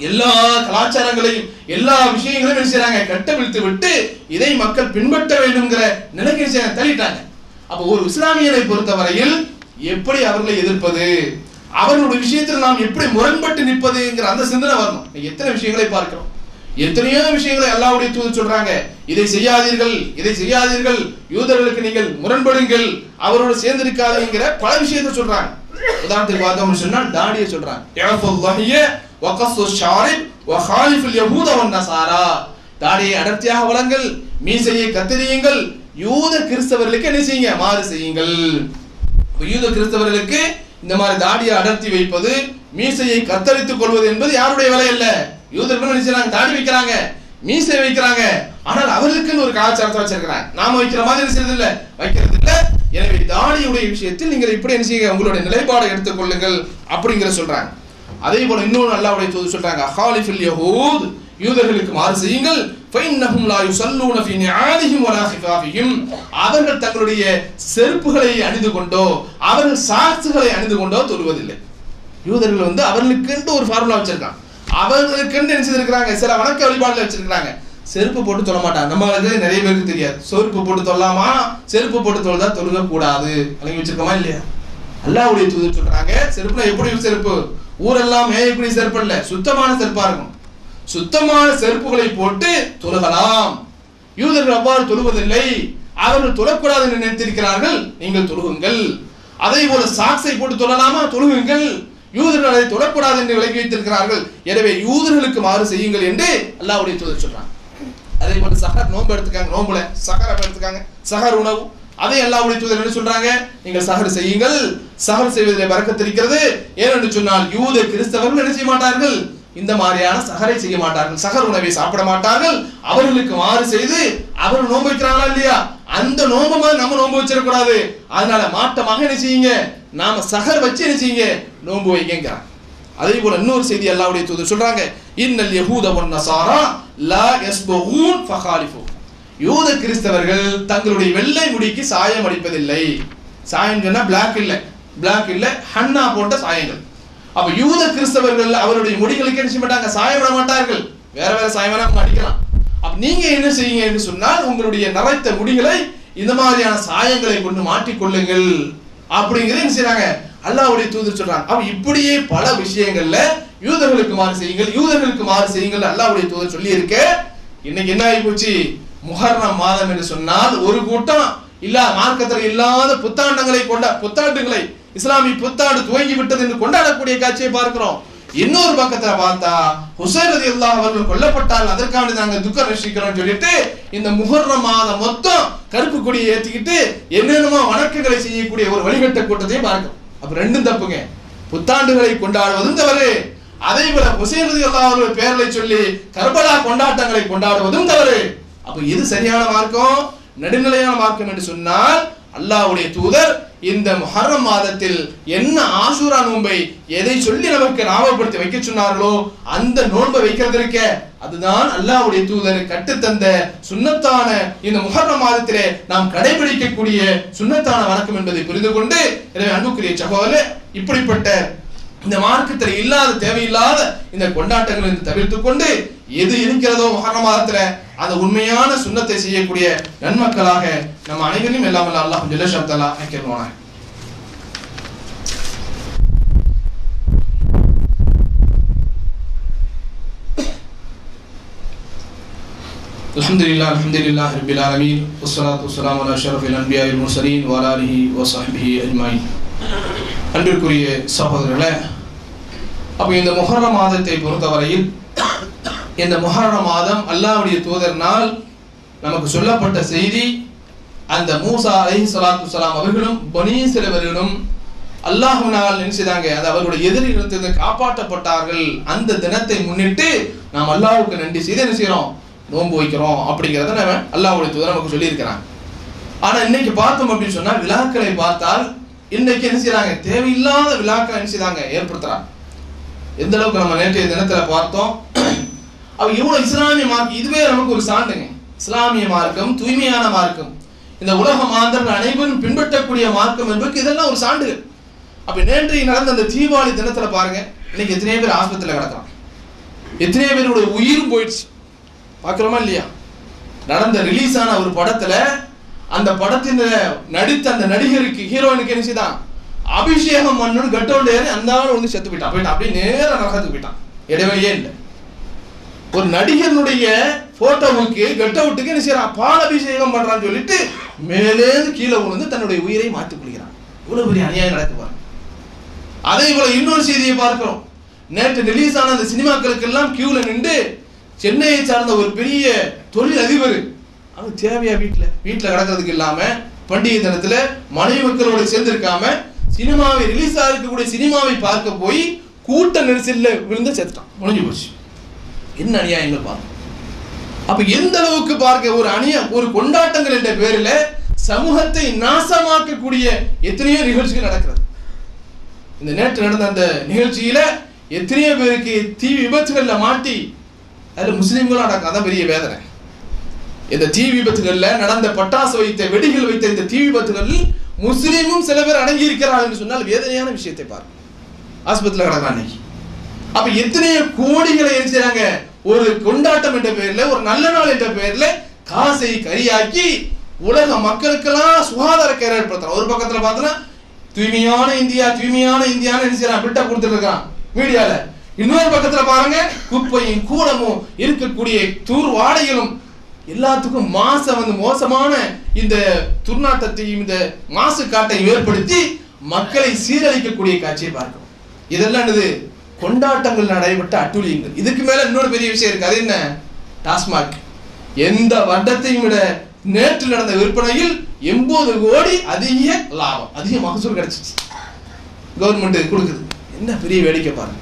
எல்லா கலாச்சாரங்களையும் எல்லா விஷயங்களையும் என்ன செய்றாங்க கட்டவிழ்த்து விட்டு இதை மக்கள் பின்பற்ற வேண்டும்ங்கிற நிலைக்கு என்ன செய்றாங்க? தள்ளிட்டாங்க அப்போ ஒரு இஸ்லாமியரை பொறுத்தவரையில் எப்படி அவர்களை எதிர்ப்பது அவர்களுடைய விஷயத்தில் நாம் எப்படி முரண்பட்டு நிற்பதுங்கிற அந்த சிந்தனை வரணும் இன்னைக்கு எத்தனை விஷயங்களை பார்க்கிறோம் எத்தனையோ விஷயங்களை அல்லாஹ்வுடைய தூது சொல்றாங்க இதை செய்யாதீர்கள் இதை செய்யாதீர்கள் யூதர்களுக்கு நீங்கள் முரண்படுங்கள் அவரோடு சேர்ந்திருக்காதீங்கிற பல விஷயத்தை சொல்றாங்க உதாரணத்துக்கு பார்த்தோம்னு சொன்னா தாடியை சொல்றாங்க இழஃபுல்லாஹிய வகஸ்ஸு ஷாரிப் வஹாலிஃபுல் யஹூத வன் நஸாரா தாடியை அடர்த்தியாக வளங்கள் மீசையை கத்தரியுங்கள் யூத கிறிஸ்தவர்களுக்கு என்ன செய்யுங்க மாறு செய்யுங்கள் இப்ப யூத கிறிஸ்தவர்களுக்கு இந்த மாதிரி தாடியை அடர்த்தி வைப்பது மீசையை கத்தரித்துக் கொள்வது என்பது யாருடைய வேலை இல்ல யூதர்கள் என்ன செய்றாங்க தாடி வைக்கிறாங்க மீசை வைக்கிறாங்க ஆனால் அவர்களுக்குன்னு ஒரு கலாச்சாரத்தை வச்சிருக்கிறாங்க நாம வைக்கிற மாதிரி என்ன செய்யறது இல்ல வைக்கிறது இல்ல எனவே தாடியுடைய விஷயத்தில் நீங்கள் இப்படி என்ன செய்யுங்க உங்களுடைய நிலைப்பாடை எடுத்துக்கொள்ளுங்கள் அப்படிங்கிற சொல்றாங்க அதே போல இன்னொரு அல்லாஹ்வுடைய தூது சொல்றாங்க ஹாலிஃபில் யஹூத் யூதர்களுக்கு மாறு செய்யுங்கள் ஃபைன்னஹும் லா யுஸல்லூன ஃபீ நிஆலிஹிம் வலா ஹிஃபாஃபிஹிம் அவர்கள் தங்களுடைய செருப்புகளை அணிந்து கொண்டோ அவர்கள் சாக்ஸுகளை அணிந்து கொண்டோ தொழுவதில்லை யூதர்கள் வந்து அவர்களுக்கென்று ஒரு ஃபார்முலா வச்சிருக்காங்க அவர்களுக்கென்று என்ன செய்திருக்கிறாங்க சில வணக்க வழிபாடுல வச்சிருக்காங்க செருப்பு போட்டு தொழ மாட்டாங்க நம்மளுக்கு நிறைய பேருக்கு தெரியாது செருப்பு போட்டு தொழலாமா செருப்பு போட்டு தொழுதா தொழுக கூடாது வழங்கி வச்சிருக்கோமா இல்லையா அல்லாஹ்வுடைய தூதர் சொல்றாங்க செருப்புனா எப்படி ஒரு செருப்பு ஊரெல்லாம் மேயக்கூடிய செருப்பு இல்ல சுத்தமான செருப்பா இருக்கும் சுத்தமான செருப்புகளை போட்டு தொழுகலாம் யூதர்கள் அவ்வாறு தொழுவதில்லை அவர்கள் தொழக்கூடாது என்று நினைத்திருக்கிறார்கள் நீங்கள் தொழுகுங்கள் அதே போல சாக்ஸை போட்டு தொழலாமா தொழுகுங்கள் யூதர்கள் அதை தொழக்கூடாது என்று விலக்கி வைத்திருக்கிறார்கள் எனவே யூதர்களுக்கு மாறு செய்யுங்கள் என்று அல்லாஹ்வுடைய தூதர் சொல்றாங்க அதே போல சஹர் நோன்பு எடுத்துக்காங்க நோம்புல சஹர் அப்ப எடுத்துக்காங்க சஹர் உணவு அதை அல்லாஹ்வுடைய தூதர் என்ன சொல்றாங்க நீங்கள் சஹர் செய்யுங்கள் சஹர் செய்வதிலே பறக்கத்து இருக்கிறது ஏனென்று சொன்னால் யூத கிறிஸ்தவர்கள் என்ன செய்ய மாட்டார்கள் இந்த மாதிரியான சஹரை செய்ய மாட்டார்கள் சஹர் உணவை சாப்பிட மாட்டார்கள் அவர்களுக்கு மாறு செய்து அவர்கள் நோன்பு வைக்கிறாங்களா இல்லையா அந்த நோன்பு மாதிரி நம்ம நோன்பு வச்சிடக்கூடாது அதனால மாற்றமாக என்ன செய்யுங்க நாம சஹர் வச்சு என்ன செய்யுங்க நோன்பு வைக்கிறாங்க அதே போல இன்னொரு செய்தி அல்லாஹ்வுடைய தூதர் சொல்றாங்க இன்னல் யஹூத வன் நசாரா லா யஸ்பூன் ஃபகாலிஃபு யூத கிறிஸ்தவர்கள் தங்களுடைய வெள்ளை முடிக்கு சாயம் அடிப்பதில்லை சாயம் சொன்னா பிளாக் இல்ல பிளாக் இல்ல ஹன்னா போட்ட சாயங்கள் அப்ப யூத கிறிஸ்தவர்கள் அவருடைய முடிகளுக்கு என்ன செய்ய மாட்டாங்க சாயம் விட மாட்டார்கள் வேற வேற சாயம் வேணா அவங்க அடிக்கலாம் அப்ப நீங்க என்ன செய்யுங்க என்று சொன்னால் உங்களுடைய நரைத்த முடிகளை இந்த மாதிரியான சாயங்களை கொண்டு மாற்றிக்கொள்ளுங்கள் அப்படிங்கறத என்ன செய்றாங்க அல்லாஹ்வுடைய தூதர் சொல்றாங்க அப்ப இப்படியே பல விஷயங்கள்ல யூதர்களுக்கு மாறு செய்யுங்கள் யூதர்களுக்கு மாறு செய்யுங்கள் அல்லாஹ்வுடைய தூதர் சொல்லி இருக்க இன்னைக்கு என்ன ஆகி போச்சு முஹர்ரம் மாதம் என்று சொன்னால் ஒரு கூட்டம் இல்ல மார்க்கத்தில் இல்லாத புத்தாண்டங்களை கொண்ட புத்தாண்டுகளை இஸ்லாமிய புத்தாண்டு துவங்கி விட்டது என்று கொண்டாடக்கூடிய காட்சியை பார்க்கிறோம் இன்னொரு பக்கத்துல பார்த்தா ஹுசைன் ரதி அவர்கள் கொல்லப்பட்டால் அதற்காக நாங்க துக்கம் ரசிக்கிறோம் சொல்லிட்டு இந்த முஹர்ரம் மாதம் மொத்தம் கருப்பு கொடியை ஏத்திக்கிட்டு என்னென்னமோ வணக்கங்களை செய்யக்கூடிய ஒரு வழிகட்ட கூட்டத்தையும் பார்க்கிறோம் அப்ப ரெண்டும் தப்புங்க புத்தாண்டுகளை கொண்டாடுவதும் தவறு அதே போல ஹுசைன் ரதி அவர்கள் பேர்களை சொல்லி கர்பலா கொண்டாட்டங்களை கொண்டாடுவதும் தவறு அப்ப எது சரியான மார்க்கம் நடுநிலையான மார்க்கம் என்று சொன்னால் அல்லாஹ்வுடைய தூதர் இந்த முஹர்ரம் மாதத்தில் என்ன ஆசூரா நோன்பை எதை சொல்லி நமக்கு ஞாபகப்படுத்தி வைக்க சொன்னார்களோ அந்த நோன்பை வைக்கிறது இருக்க அதுதான் அல்லாஹ்வுடைய தூதர் கற்றுத்தந்த சுன்னத்தான இந்த முஹர்ரம் மாதத்திலே நாம் கடைபிடிக்கக்கூடிய சுன்னத்தான வணக்கம் என்பதை புரிந்து கொண்டு எனவே அன்புக்குரிய சகோதரர் இப்படிப்பட்ட இந்த மார்க்கத்தில் இல்லாத தேவையில்லாத இந்த கொண்டாட்டங்களை தவிர்த்து கொண்டு எது இருக்கிறதோ மகர மாதத்துல அந்த உண்மையான சுண்ணத்தை செய்யக்கூடிய நன்மக்களாக நம்ம அனைவரையும் எல்லாம் வல்ல அல்லாஹ் ஜல்லஷப்தலா ஆக்கிடுவாங்க الحمد لله الحمد لله رب العالمين والصلاة والسلام على أشرف الأنبياء والمرسلين وعلى آله وصحبه أجمعين அன்பிற்குரிய சகோதரர்களே அப்ப இந்த முஹர்ர மாதத்தை பொறுத்தவரையில் இந்த முஹர்ர மாதம் அல்லாஹ்வுடைய தூதர் நாள் நமக்கு சொல்லப்பட்ட செய்தி அந்த மூசா அலைஹி ஸலாத்து ஸலாம் அவர்களும் பனீ சிலவர்களும் அல்லாஹ்வினால் என்ன செய்தாங்க அது அவர்களுடைய எதிரிகளிடத்திலிருந்து காப்பாற்றப்பட்டார்கள் அந்த தினத்தை முன்னிட்டு நாம் அல்லாஹ்வுக்கு நன்றி செய்து என்ன செய்றோம் நோன்பு வைக்கிறோம் அப்படிங்கிறத நம்ம அல்லாஹ்வுடைய தூதர் நமக்கு சொல்லியிருக்கிறாங்க ஆனா இன்னைக்கு பார்த்தோம் அப்படின்னு சொன்னா விழாக்களை பார்த்தால் இன்னைக்கு என்ன செய்றாங்க தேவையில்லாத விழாக்களை என்ன செய்றாங்க ஏற்படுத்துறாங்க எந்த அளவுக்கு நம்ம நேற்றைய தினத்துல பார்த்தோம் அவ இவ்வளவு இஸ்லாமிய மார்க்கம் இதுவே நமக்கு ஒரு சான்றுங்க இஸ்லாமிய மார்க்கம் தூய்மையான மார்க்கம் இந்த உலக மாந்தர்கள் அனைவரும் பின்பற்றக்கூடிய மார்க்கம் என்பதற்கு இதெல்லாம் ஒரு சான்றுகள் அப்ப நேற்றைக்கு நடந்த அந்த தீபாவளி தினத்துல பாருங்க இன்னைக்கு எத்தனையோ பேர் ஆஸ்பத்திரியில கிடக்குறான் எத்தனையோ பேருடைய உயிரும் போயிடுச்சு பார்க்குறோமா இல்லையா நடந்த ரிலீஸ் ஆன ஒரு படத்துல அந்த படத்தின் நடித்த அந்த நடிகருக்கு ஹீரோயினுக்கு என்ன செய்தான் அபிஷேகம் பண்ணணும் கட்டோண்டு ஏறி அந்த ஆள் வந்து செத்து போயிட்டான் போயிட்டான் அப்படியே நேரா நரகத்துக்கு போயிட்டான் இடைவெளியே இல்லை ஒரு நடிகனுடைய போட்டோவுக்கு கெட் அவுட்டுக்கு என்ன செய்யறான் பால் அபிஷேகம் பண்றான்னு சொல்லிட்டு மேலேந்து கீழே விழுந்து தன்னுடைய உயிரை மாற்றிக் கொள்கிறான் இவ்வளவு பெரிய அநியாயம் நடக்கு பாருங்க அதே போல இன்னொரு செய்தியை பார்க்கிறோம் நேற்று ரிலீஸ் ஆன அந்த சினிமாக்களுக்கு எல்லாம் கியூல நின்று சென்னையை சார்ந்த ஒரு பெரிய தொழில் அதிபர் அவங்க தேவையா வீட்டுல வீட்டுல கிடக்கிறதுக்கு இல்லாம பண்டிகை தினத்துல மனைவி மக்களோட சேர்ந்திருக்காம சினிமாவை ரிலீஸ் ஆகிருக்கக்கூடிய சினிமாவை பார்க்க போய் கூட்ட நெரிசல்ல விழுந்து செத்துட்டான் முடிஞ்சு போச்சு என்ன அநியாயங்கள் பாருங்க அப்ப எந்த அளவுக்கு பார்க்க ஒரு அணிய ஒரு கொண்டாட்டங்கள் என்ற பேரில சமூகத்தை நாசமாக்கக்கூடிய எத்தனையோ நிகழ்ச்சிகள் நடக்கிறது இந்த நேற்று நடந்த அந்த நிகழ்ச்சியில எத்தனையோ பேருக்கு தீ விபத்துகள்ல மாட்டி அதுல முஸ்லீம்களும் அடக்கம் அதான் பெரிய வேதனை இந்த தீ விபத்துகள்ல நடந்த பட்டாசு வைத்த வெடிகள் வைத்த இந்த தீ விபத்துகளில் முஸ்லீமும் சில பேர் அடங்கி இருக்கிறார்கள் என்று சொன்னால் வேதனையான விஷயத்தை பாருங்க ஆஸ்பத்திரியில் கிடக்கிறான் அன்னைக்கு அப்ப எத்தனையோ கோடிகளை என்ன செய்றாங்க ஒரு கொண்டாட்டம் என்ற பெயர்ல ஒரு நல்ல நாள் என்ற பெயர்ல காசை கரியாக்கி உலக மக்களுக்கெல்லாம் சுகாதார கேர் ஏற்படுத்துறான் ஒரு பக்கத்துல பார்த்தோன்னா தூய்மையான இந்தியா தூய்மையான இந்தியான்னு என்ன செய்யறான் பிட்ட கொடுத்துட்டு இருக்கான் மீடியால இன்னொரு பக்கத்துல பாருங்க குப்பையும் கூடமும் இருக்கக்கூடிய தூர் வாடைகளும் எல்லாத்துக்கும் மாச வந்து மோசமான இந்த துர்நாற்றத்தையும் இந்த மாசு காட்டையும் ஏற்படுத்தி மக்களை சீரழிக்கக்கூடிய காட்சியை பார்க்கிறோம் இதெல்லாம் என்னது கொண்டாட்டங்கள் நடைபெற்ற அட்டுழியங்கள் இதுக்கு மேல இன்னொரு பெரிய விஷயம் இருக்கு அது என்ன டாஸ்மாக் எந்த வட்டத்தையும் விட நேற்று நடந்த விற்பனையில் எண்பது கோடி அதிக லாபம் அதிக மகசூல் கிடைச்சிச்சு கவர்மெண்ட் கொடுக்குது என்ன பெரிய வேடிக்கை பாருங்க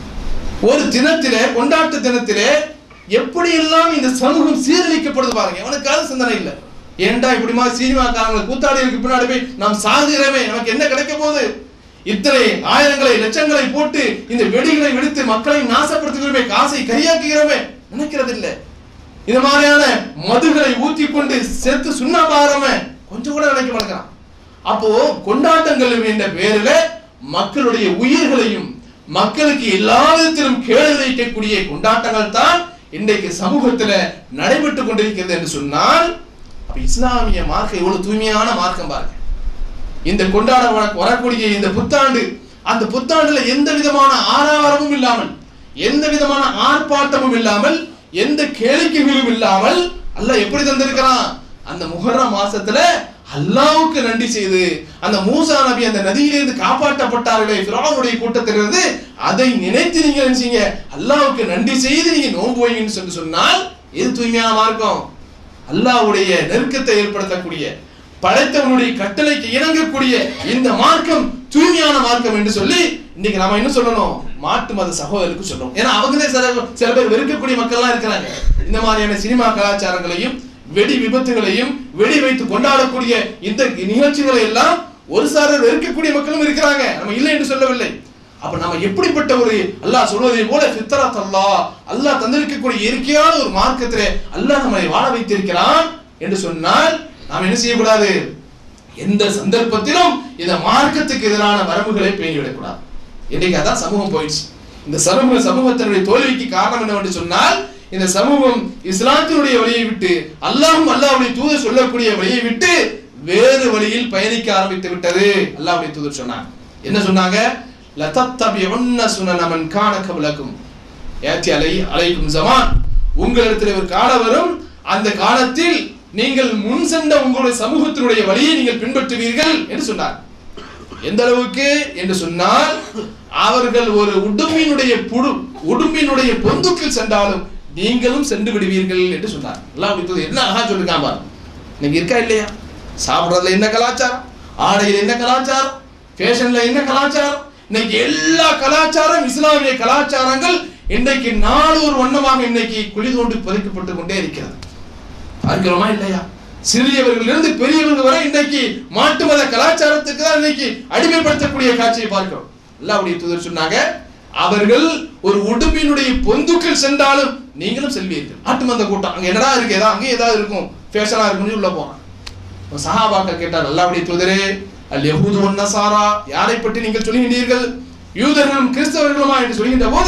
ஒரு தினத்திலே கொண்டாட்ட தினத்திலே எப்படியெல்லாம் இந்த சமூகம் சீரழிக்கப்படுது பாருங்க எவனுக்காவது சிந்தனை இல்லை ஏன்டா இப்படி மாதிரி சினிமாக்காரங்களை கூத்தாடிகளுக்கு பின்னாடி போய் நாம் சாகுகிறோமே நமக்கு என்ன கிடைக்க போகுது இத்தனை ஆயிரங்களை லட்சங்களை போட்டு இந்த வெடிகளை வெடித்து மக்களை நாசப்படுத்துகிறோமே காசை கையாக்குகிறோமே நினைக்கிறது இல்ல இந்த மாதிரியான மதுகளை ஊத்தி கொண்டு சேர்த்து சுண்ணாபாரமே கொஞ்சம் கூட நினைக்க மாட்டேங்கிறான் அப்போ கொண்டாட்டங்கள் என்ற பேரில மக்களுடைய உயிர்களையும் மக்களுக்கு எல்லா விதத்திலும் கேடு விளைவிக்கக்கூடிய கொண்டாட்டங்கள் தான் இன்றைக்கு சமூகத்துல நடைபெற்று கொண்டிருக்கிறது என்று சொன்னால் அப்ப இஸ்லாமிய மார்க்கம் எவ்வளவு தூய்மையான மார்க்கம் பாருங்க இந்த கொண்டாட வர- வரக்கூடிய இந்த புத்தாண்டு அந்த புத்தாண்டுல எந்த விதமான ஆரவாரமும் இல்லாமல் எந்த விதமான ஆர்ப்பாட்டமும் இல்லாமல் எந்த கேளிக்கைகளும் இல்லாமல் அல்லாஹ் எப்படி தந்திருக்கிறான் அந்த முஹர்ரம் மாசத்துல அல்லாஹ்வுக்கு நன்றி செய்து அந்த மூசா நபி அந்த நதியிலிருந்து காப்பாற்றப்பட்டார்களே ஃபிரௌனுடைய கூட்டத்திலிருந்து அதை நினைத்து நீங்க நினைச்சீங்க அல்லாஹ்வுக்கு நன்றி செய்து நீங்க நோன்பு வைங்கன்னு சொல்லி சொன்னால் இது தூய்மையான மார்க்கம் அல்லாஹ்வுடைய நெருக்கத்தை ஏற்படுத்தக்கூடிய படைத்தவனுடைய கட்டளைக்கு இணங்கக்கூடிய இந்த மார்க்கம் தூய்மையான மார்க்கம் என்று சொல்லி இன்னைக்கு நாம என்ன சொல்லணும் மாட்டு மத சகோதரருக்கு சொல்லணும் ஏன்னா அவங்களே சில சில பேர் வெறுக்கக்கூடிய மக்கள்லாம் இருக்கிறாங்க இந்த மாதிரியான சினிமா கலாச்சாரங்களையும் வெடி விபத்துகளையும் வெடி வைத்து கொண்டாடக்கூடிய இந்த நிகழ்ச்சிகளை எல்லாம் ஒரு சாரர் வெறுக்கக்கூடிய மக்களும் இருக்கிறாங்க நம்ம இல்லை என்று சொல்லவில்லை அப்ப நம்ம எப்படிப்பட்ட ஒரு அல்லாஹ் சொல்வதை போல ஃபித்ரத் அல்லாஹ் அல்லாஹ் தந்திருக்கக்கூடிய இயற்கையான ஒரு மார்க்கத்திலே அல்லாஹ் நம்மை வாழ வைத்திருக்கிறான் என்று சொன்னால் நாம் என்ன செய்யக்கூடாது எந்த சந்தர்ப்பத்திலும் இந்த மார்க்கத்துக்கு எதிரான வரம்புகளை பேணிவிடக்கூடாது இன்னைக்கு அதான் சமூகம் போயிடுச்சு இந்த சமூக சமூகத்தினுடைய தோல்விக்கு காரணம் என்னவென்று சொன்னால் இந்த சமூகம் இஸ்லாத்தினுடைய வழியை விட்டு அல்லாஹ்வும் அல்லாஹ்வுடைய தூதர் சொல்லக்கூடிய வழியை விட்டு வேறு வழியில் பயணிக்க ஆரம்பித்து விட்டது அல்லாஹ்வுடைய தூதர் சொன்னாங்க என்ன சொன்னாங்க லதத்தபிஉன்ன சுனன மன் கான கபலக்கும் யாத்தி அலை அலைக்கும் ஜமான் உங்களிடத்தில் ஒரு காலம் வரும் அந்த காலத்தில் நீங்கள் முன் சென்ற உங்களுடைய சமூகத்தினுடைய வழியை நீங்கள் பின்பற்றுவீர்கள் என்று சொன்னார் எந்த அளவுக்கு என்று சொன்னால் அவர்கள் ஒரு உடும்பினுடைய புடு உடும்பினுடைய பொந்துக்கில் சென்றாலும் நீங்களும் சென்று விடுவீர்கள் என்று சொன்னார் எல்லாம் இப்போது என்ன அழகா சொல்லிருக்கான் பாரு நீங்க இருக்கா இல்லையா சாப்பிடுறதுல என்ன கலாச்சாரம் ஆடையில என்ன கலாச்சாரம் ஃபேஷன்ல என்ன கலாச்சாரம் இன்னைக்கு எல்லா கலாச்சாரம் இஸ்லாமிய கலாச்சாரங்கள் இன்றைக்கு நாளொரு வண்ணமாக இன்னைக்கு குழி தோண்டி புதைக்கப்பட்டு கொண்டே இருக்கிறது பார்க்கிறோமா இல்லையா சிறியவர்களிலிருந்து பெரியவர்கள் வரை இன்றைக்கு மாட்டு மத கலாச்சாரத்துக்கு தான் இன்னைக்கு அடிமைப்படுத்தக்கூடிய காட்சியை பார்க்கிறோம் அல்லாஹ்வுடைய தூதர் சொன்னாங்க அவர்கள் ஒரு உடும்பினுடைய பொந்துக்கள் சென்றாலும் நீங்களும் செல்வீர்கள் ஆட்டு மந்த கூட்டம் அங்க என்னடா இருக்கு ஏதாவது அங்கே ஏதாவது இருக்கும் ஃபேஷனா இருக்கும்னு உள்ள போறான் அப்ப சஹாபாக்கள் கேட்டார் அல்லாஹ்வுடைய தூதரே அல் யஹூது வன் நசாரா யாரை பற்றி நீங்கள் சொல்லுகின்றீர்கள் யூதர்களும் கிறிஸ்தவர்களுமா என்று சொல்கின்ற போது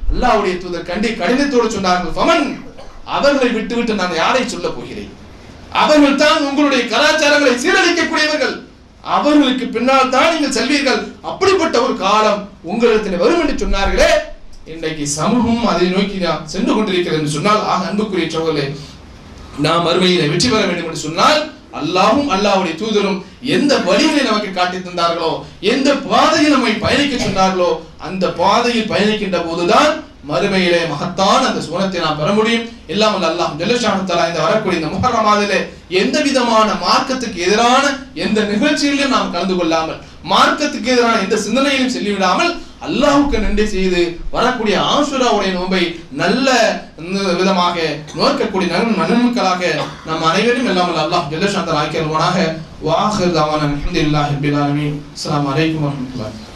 அல்லாஹ்வுடைய தூதர் கண்டி கடினத்தோடு சொன்னார்கள் ஃபமன் அவர்களை விட்டுவிட்டு நான் யாரை சொல்ல போகிறேன் அவர்கள் தான் உங்களுடைய கலாச்சாரங்களை சீரழிக்கக்கூடியவர்கள் அவர்களுக்கு பின்னால் தான் நீங்கள் செல்வீர்கள் அப்படிப்பட்ட ஒரு காலம் உங்களிடத்தில் வரும் என்று சொன்னார்களே இன்றைக்கு சமூகம் அதை நோக்கி நாம் சென்று கொண்டிருக்கிறது என்று சொன்னால் ஆக அன்புக்குரிய சோழர்களே நாம் மறுமையில வெற்றி பெற வேண்டும் என்று சொன்னால் அல்லாஹ்வும் அல்லாஹ்வுடைய தூதரும் எந்த வழிகளை நமக்கு காட்டி தந்தார்களோ எந்த பாதையில் நம்மை பயணிக்க சொன்னார்களோ அந்த பாதையில் பயணிக்கின்ற போதுதான் மறுமையிலே மகத்தான அந்த சுவனத்தை நாம் பெற முடியும் எல்லாம் வல்ல அல்லாஹ் ஜல்லஷானு தஆலா இந்த வரக்கூடிய இந்த முஹர்ரம் மாதத்திலே எந்த விதமான மார்க்கத்துக்கு எதிரான எந்த நிகழ்ச்சியிலும் நாம் கலந்து கொள்ளாமல் மார்க்கத்துக்கு எதிரான எந்த சிந்தனையிலும் செல்லிவிடாமல் அல்லாஹ்வுக்கு நன்றி செய்து வரக்கூடிய ஆசுராவுடைய நோன்பை நல்ல விதமாக நோக்கக்கூடிய நன் நன்மக்களாக நம் அனைவரும் எல்லாம் வல்ல அல்லாஹ் ஜல்லஷான் தஆலா ஆக்கியல்வானாக வாஹிர் தாவான அல்ஹம்துலில்லாஹி ரப்பில் ஆலமீன் அஸ்ஸலாமு அலைக்கும் வரஹ்மத்துல்லாஹி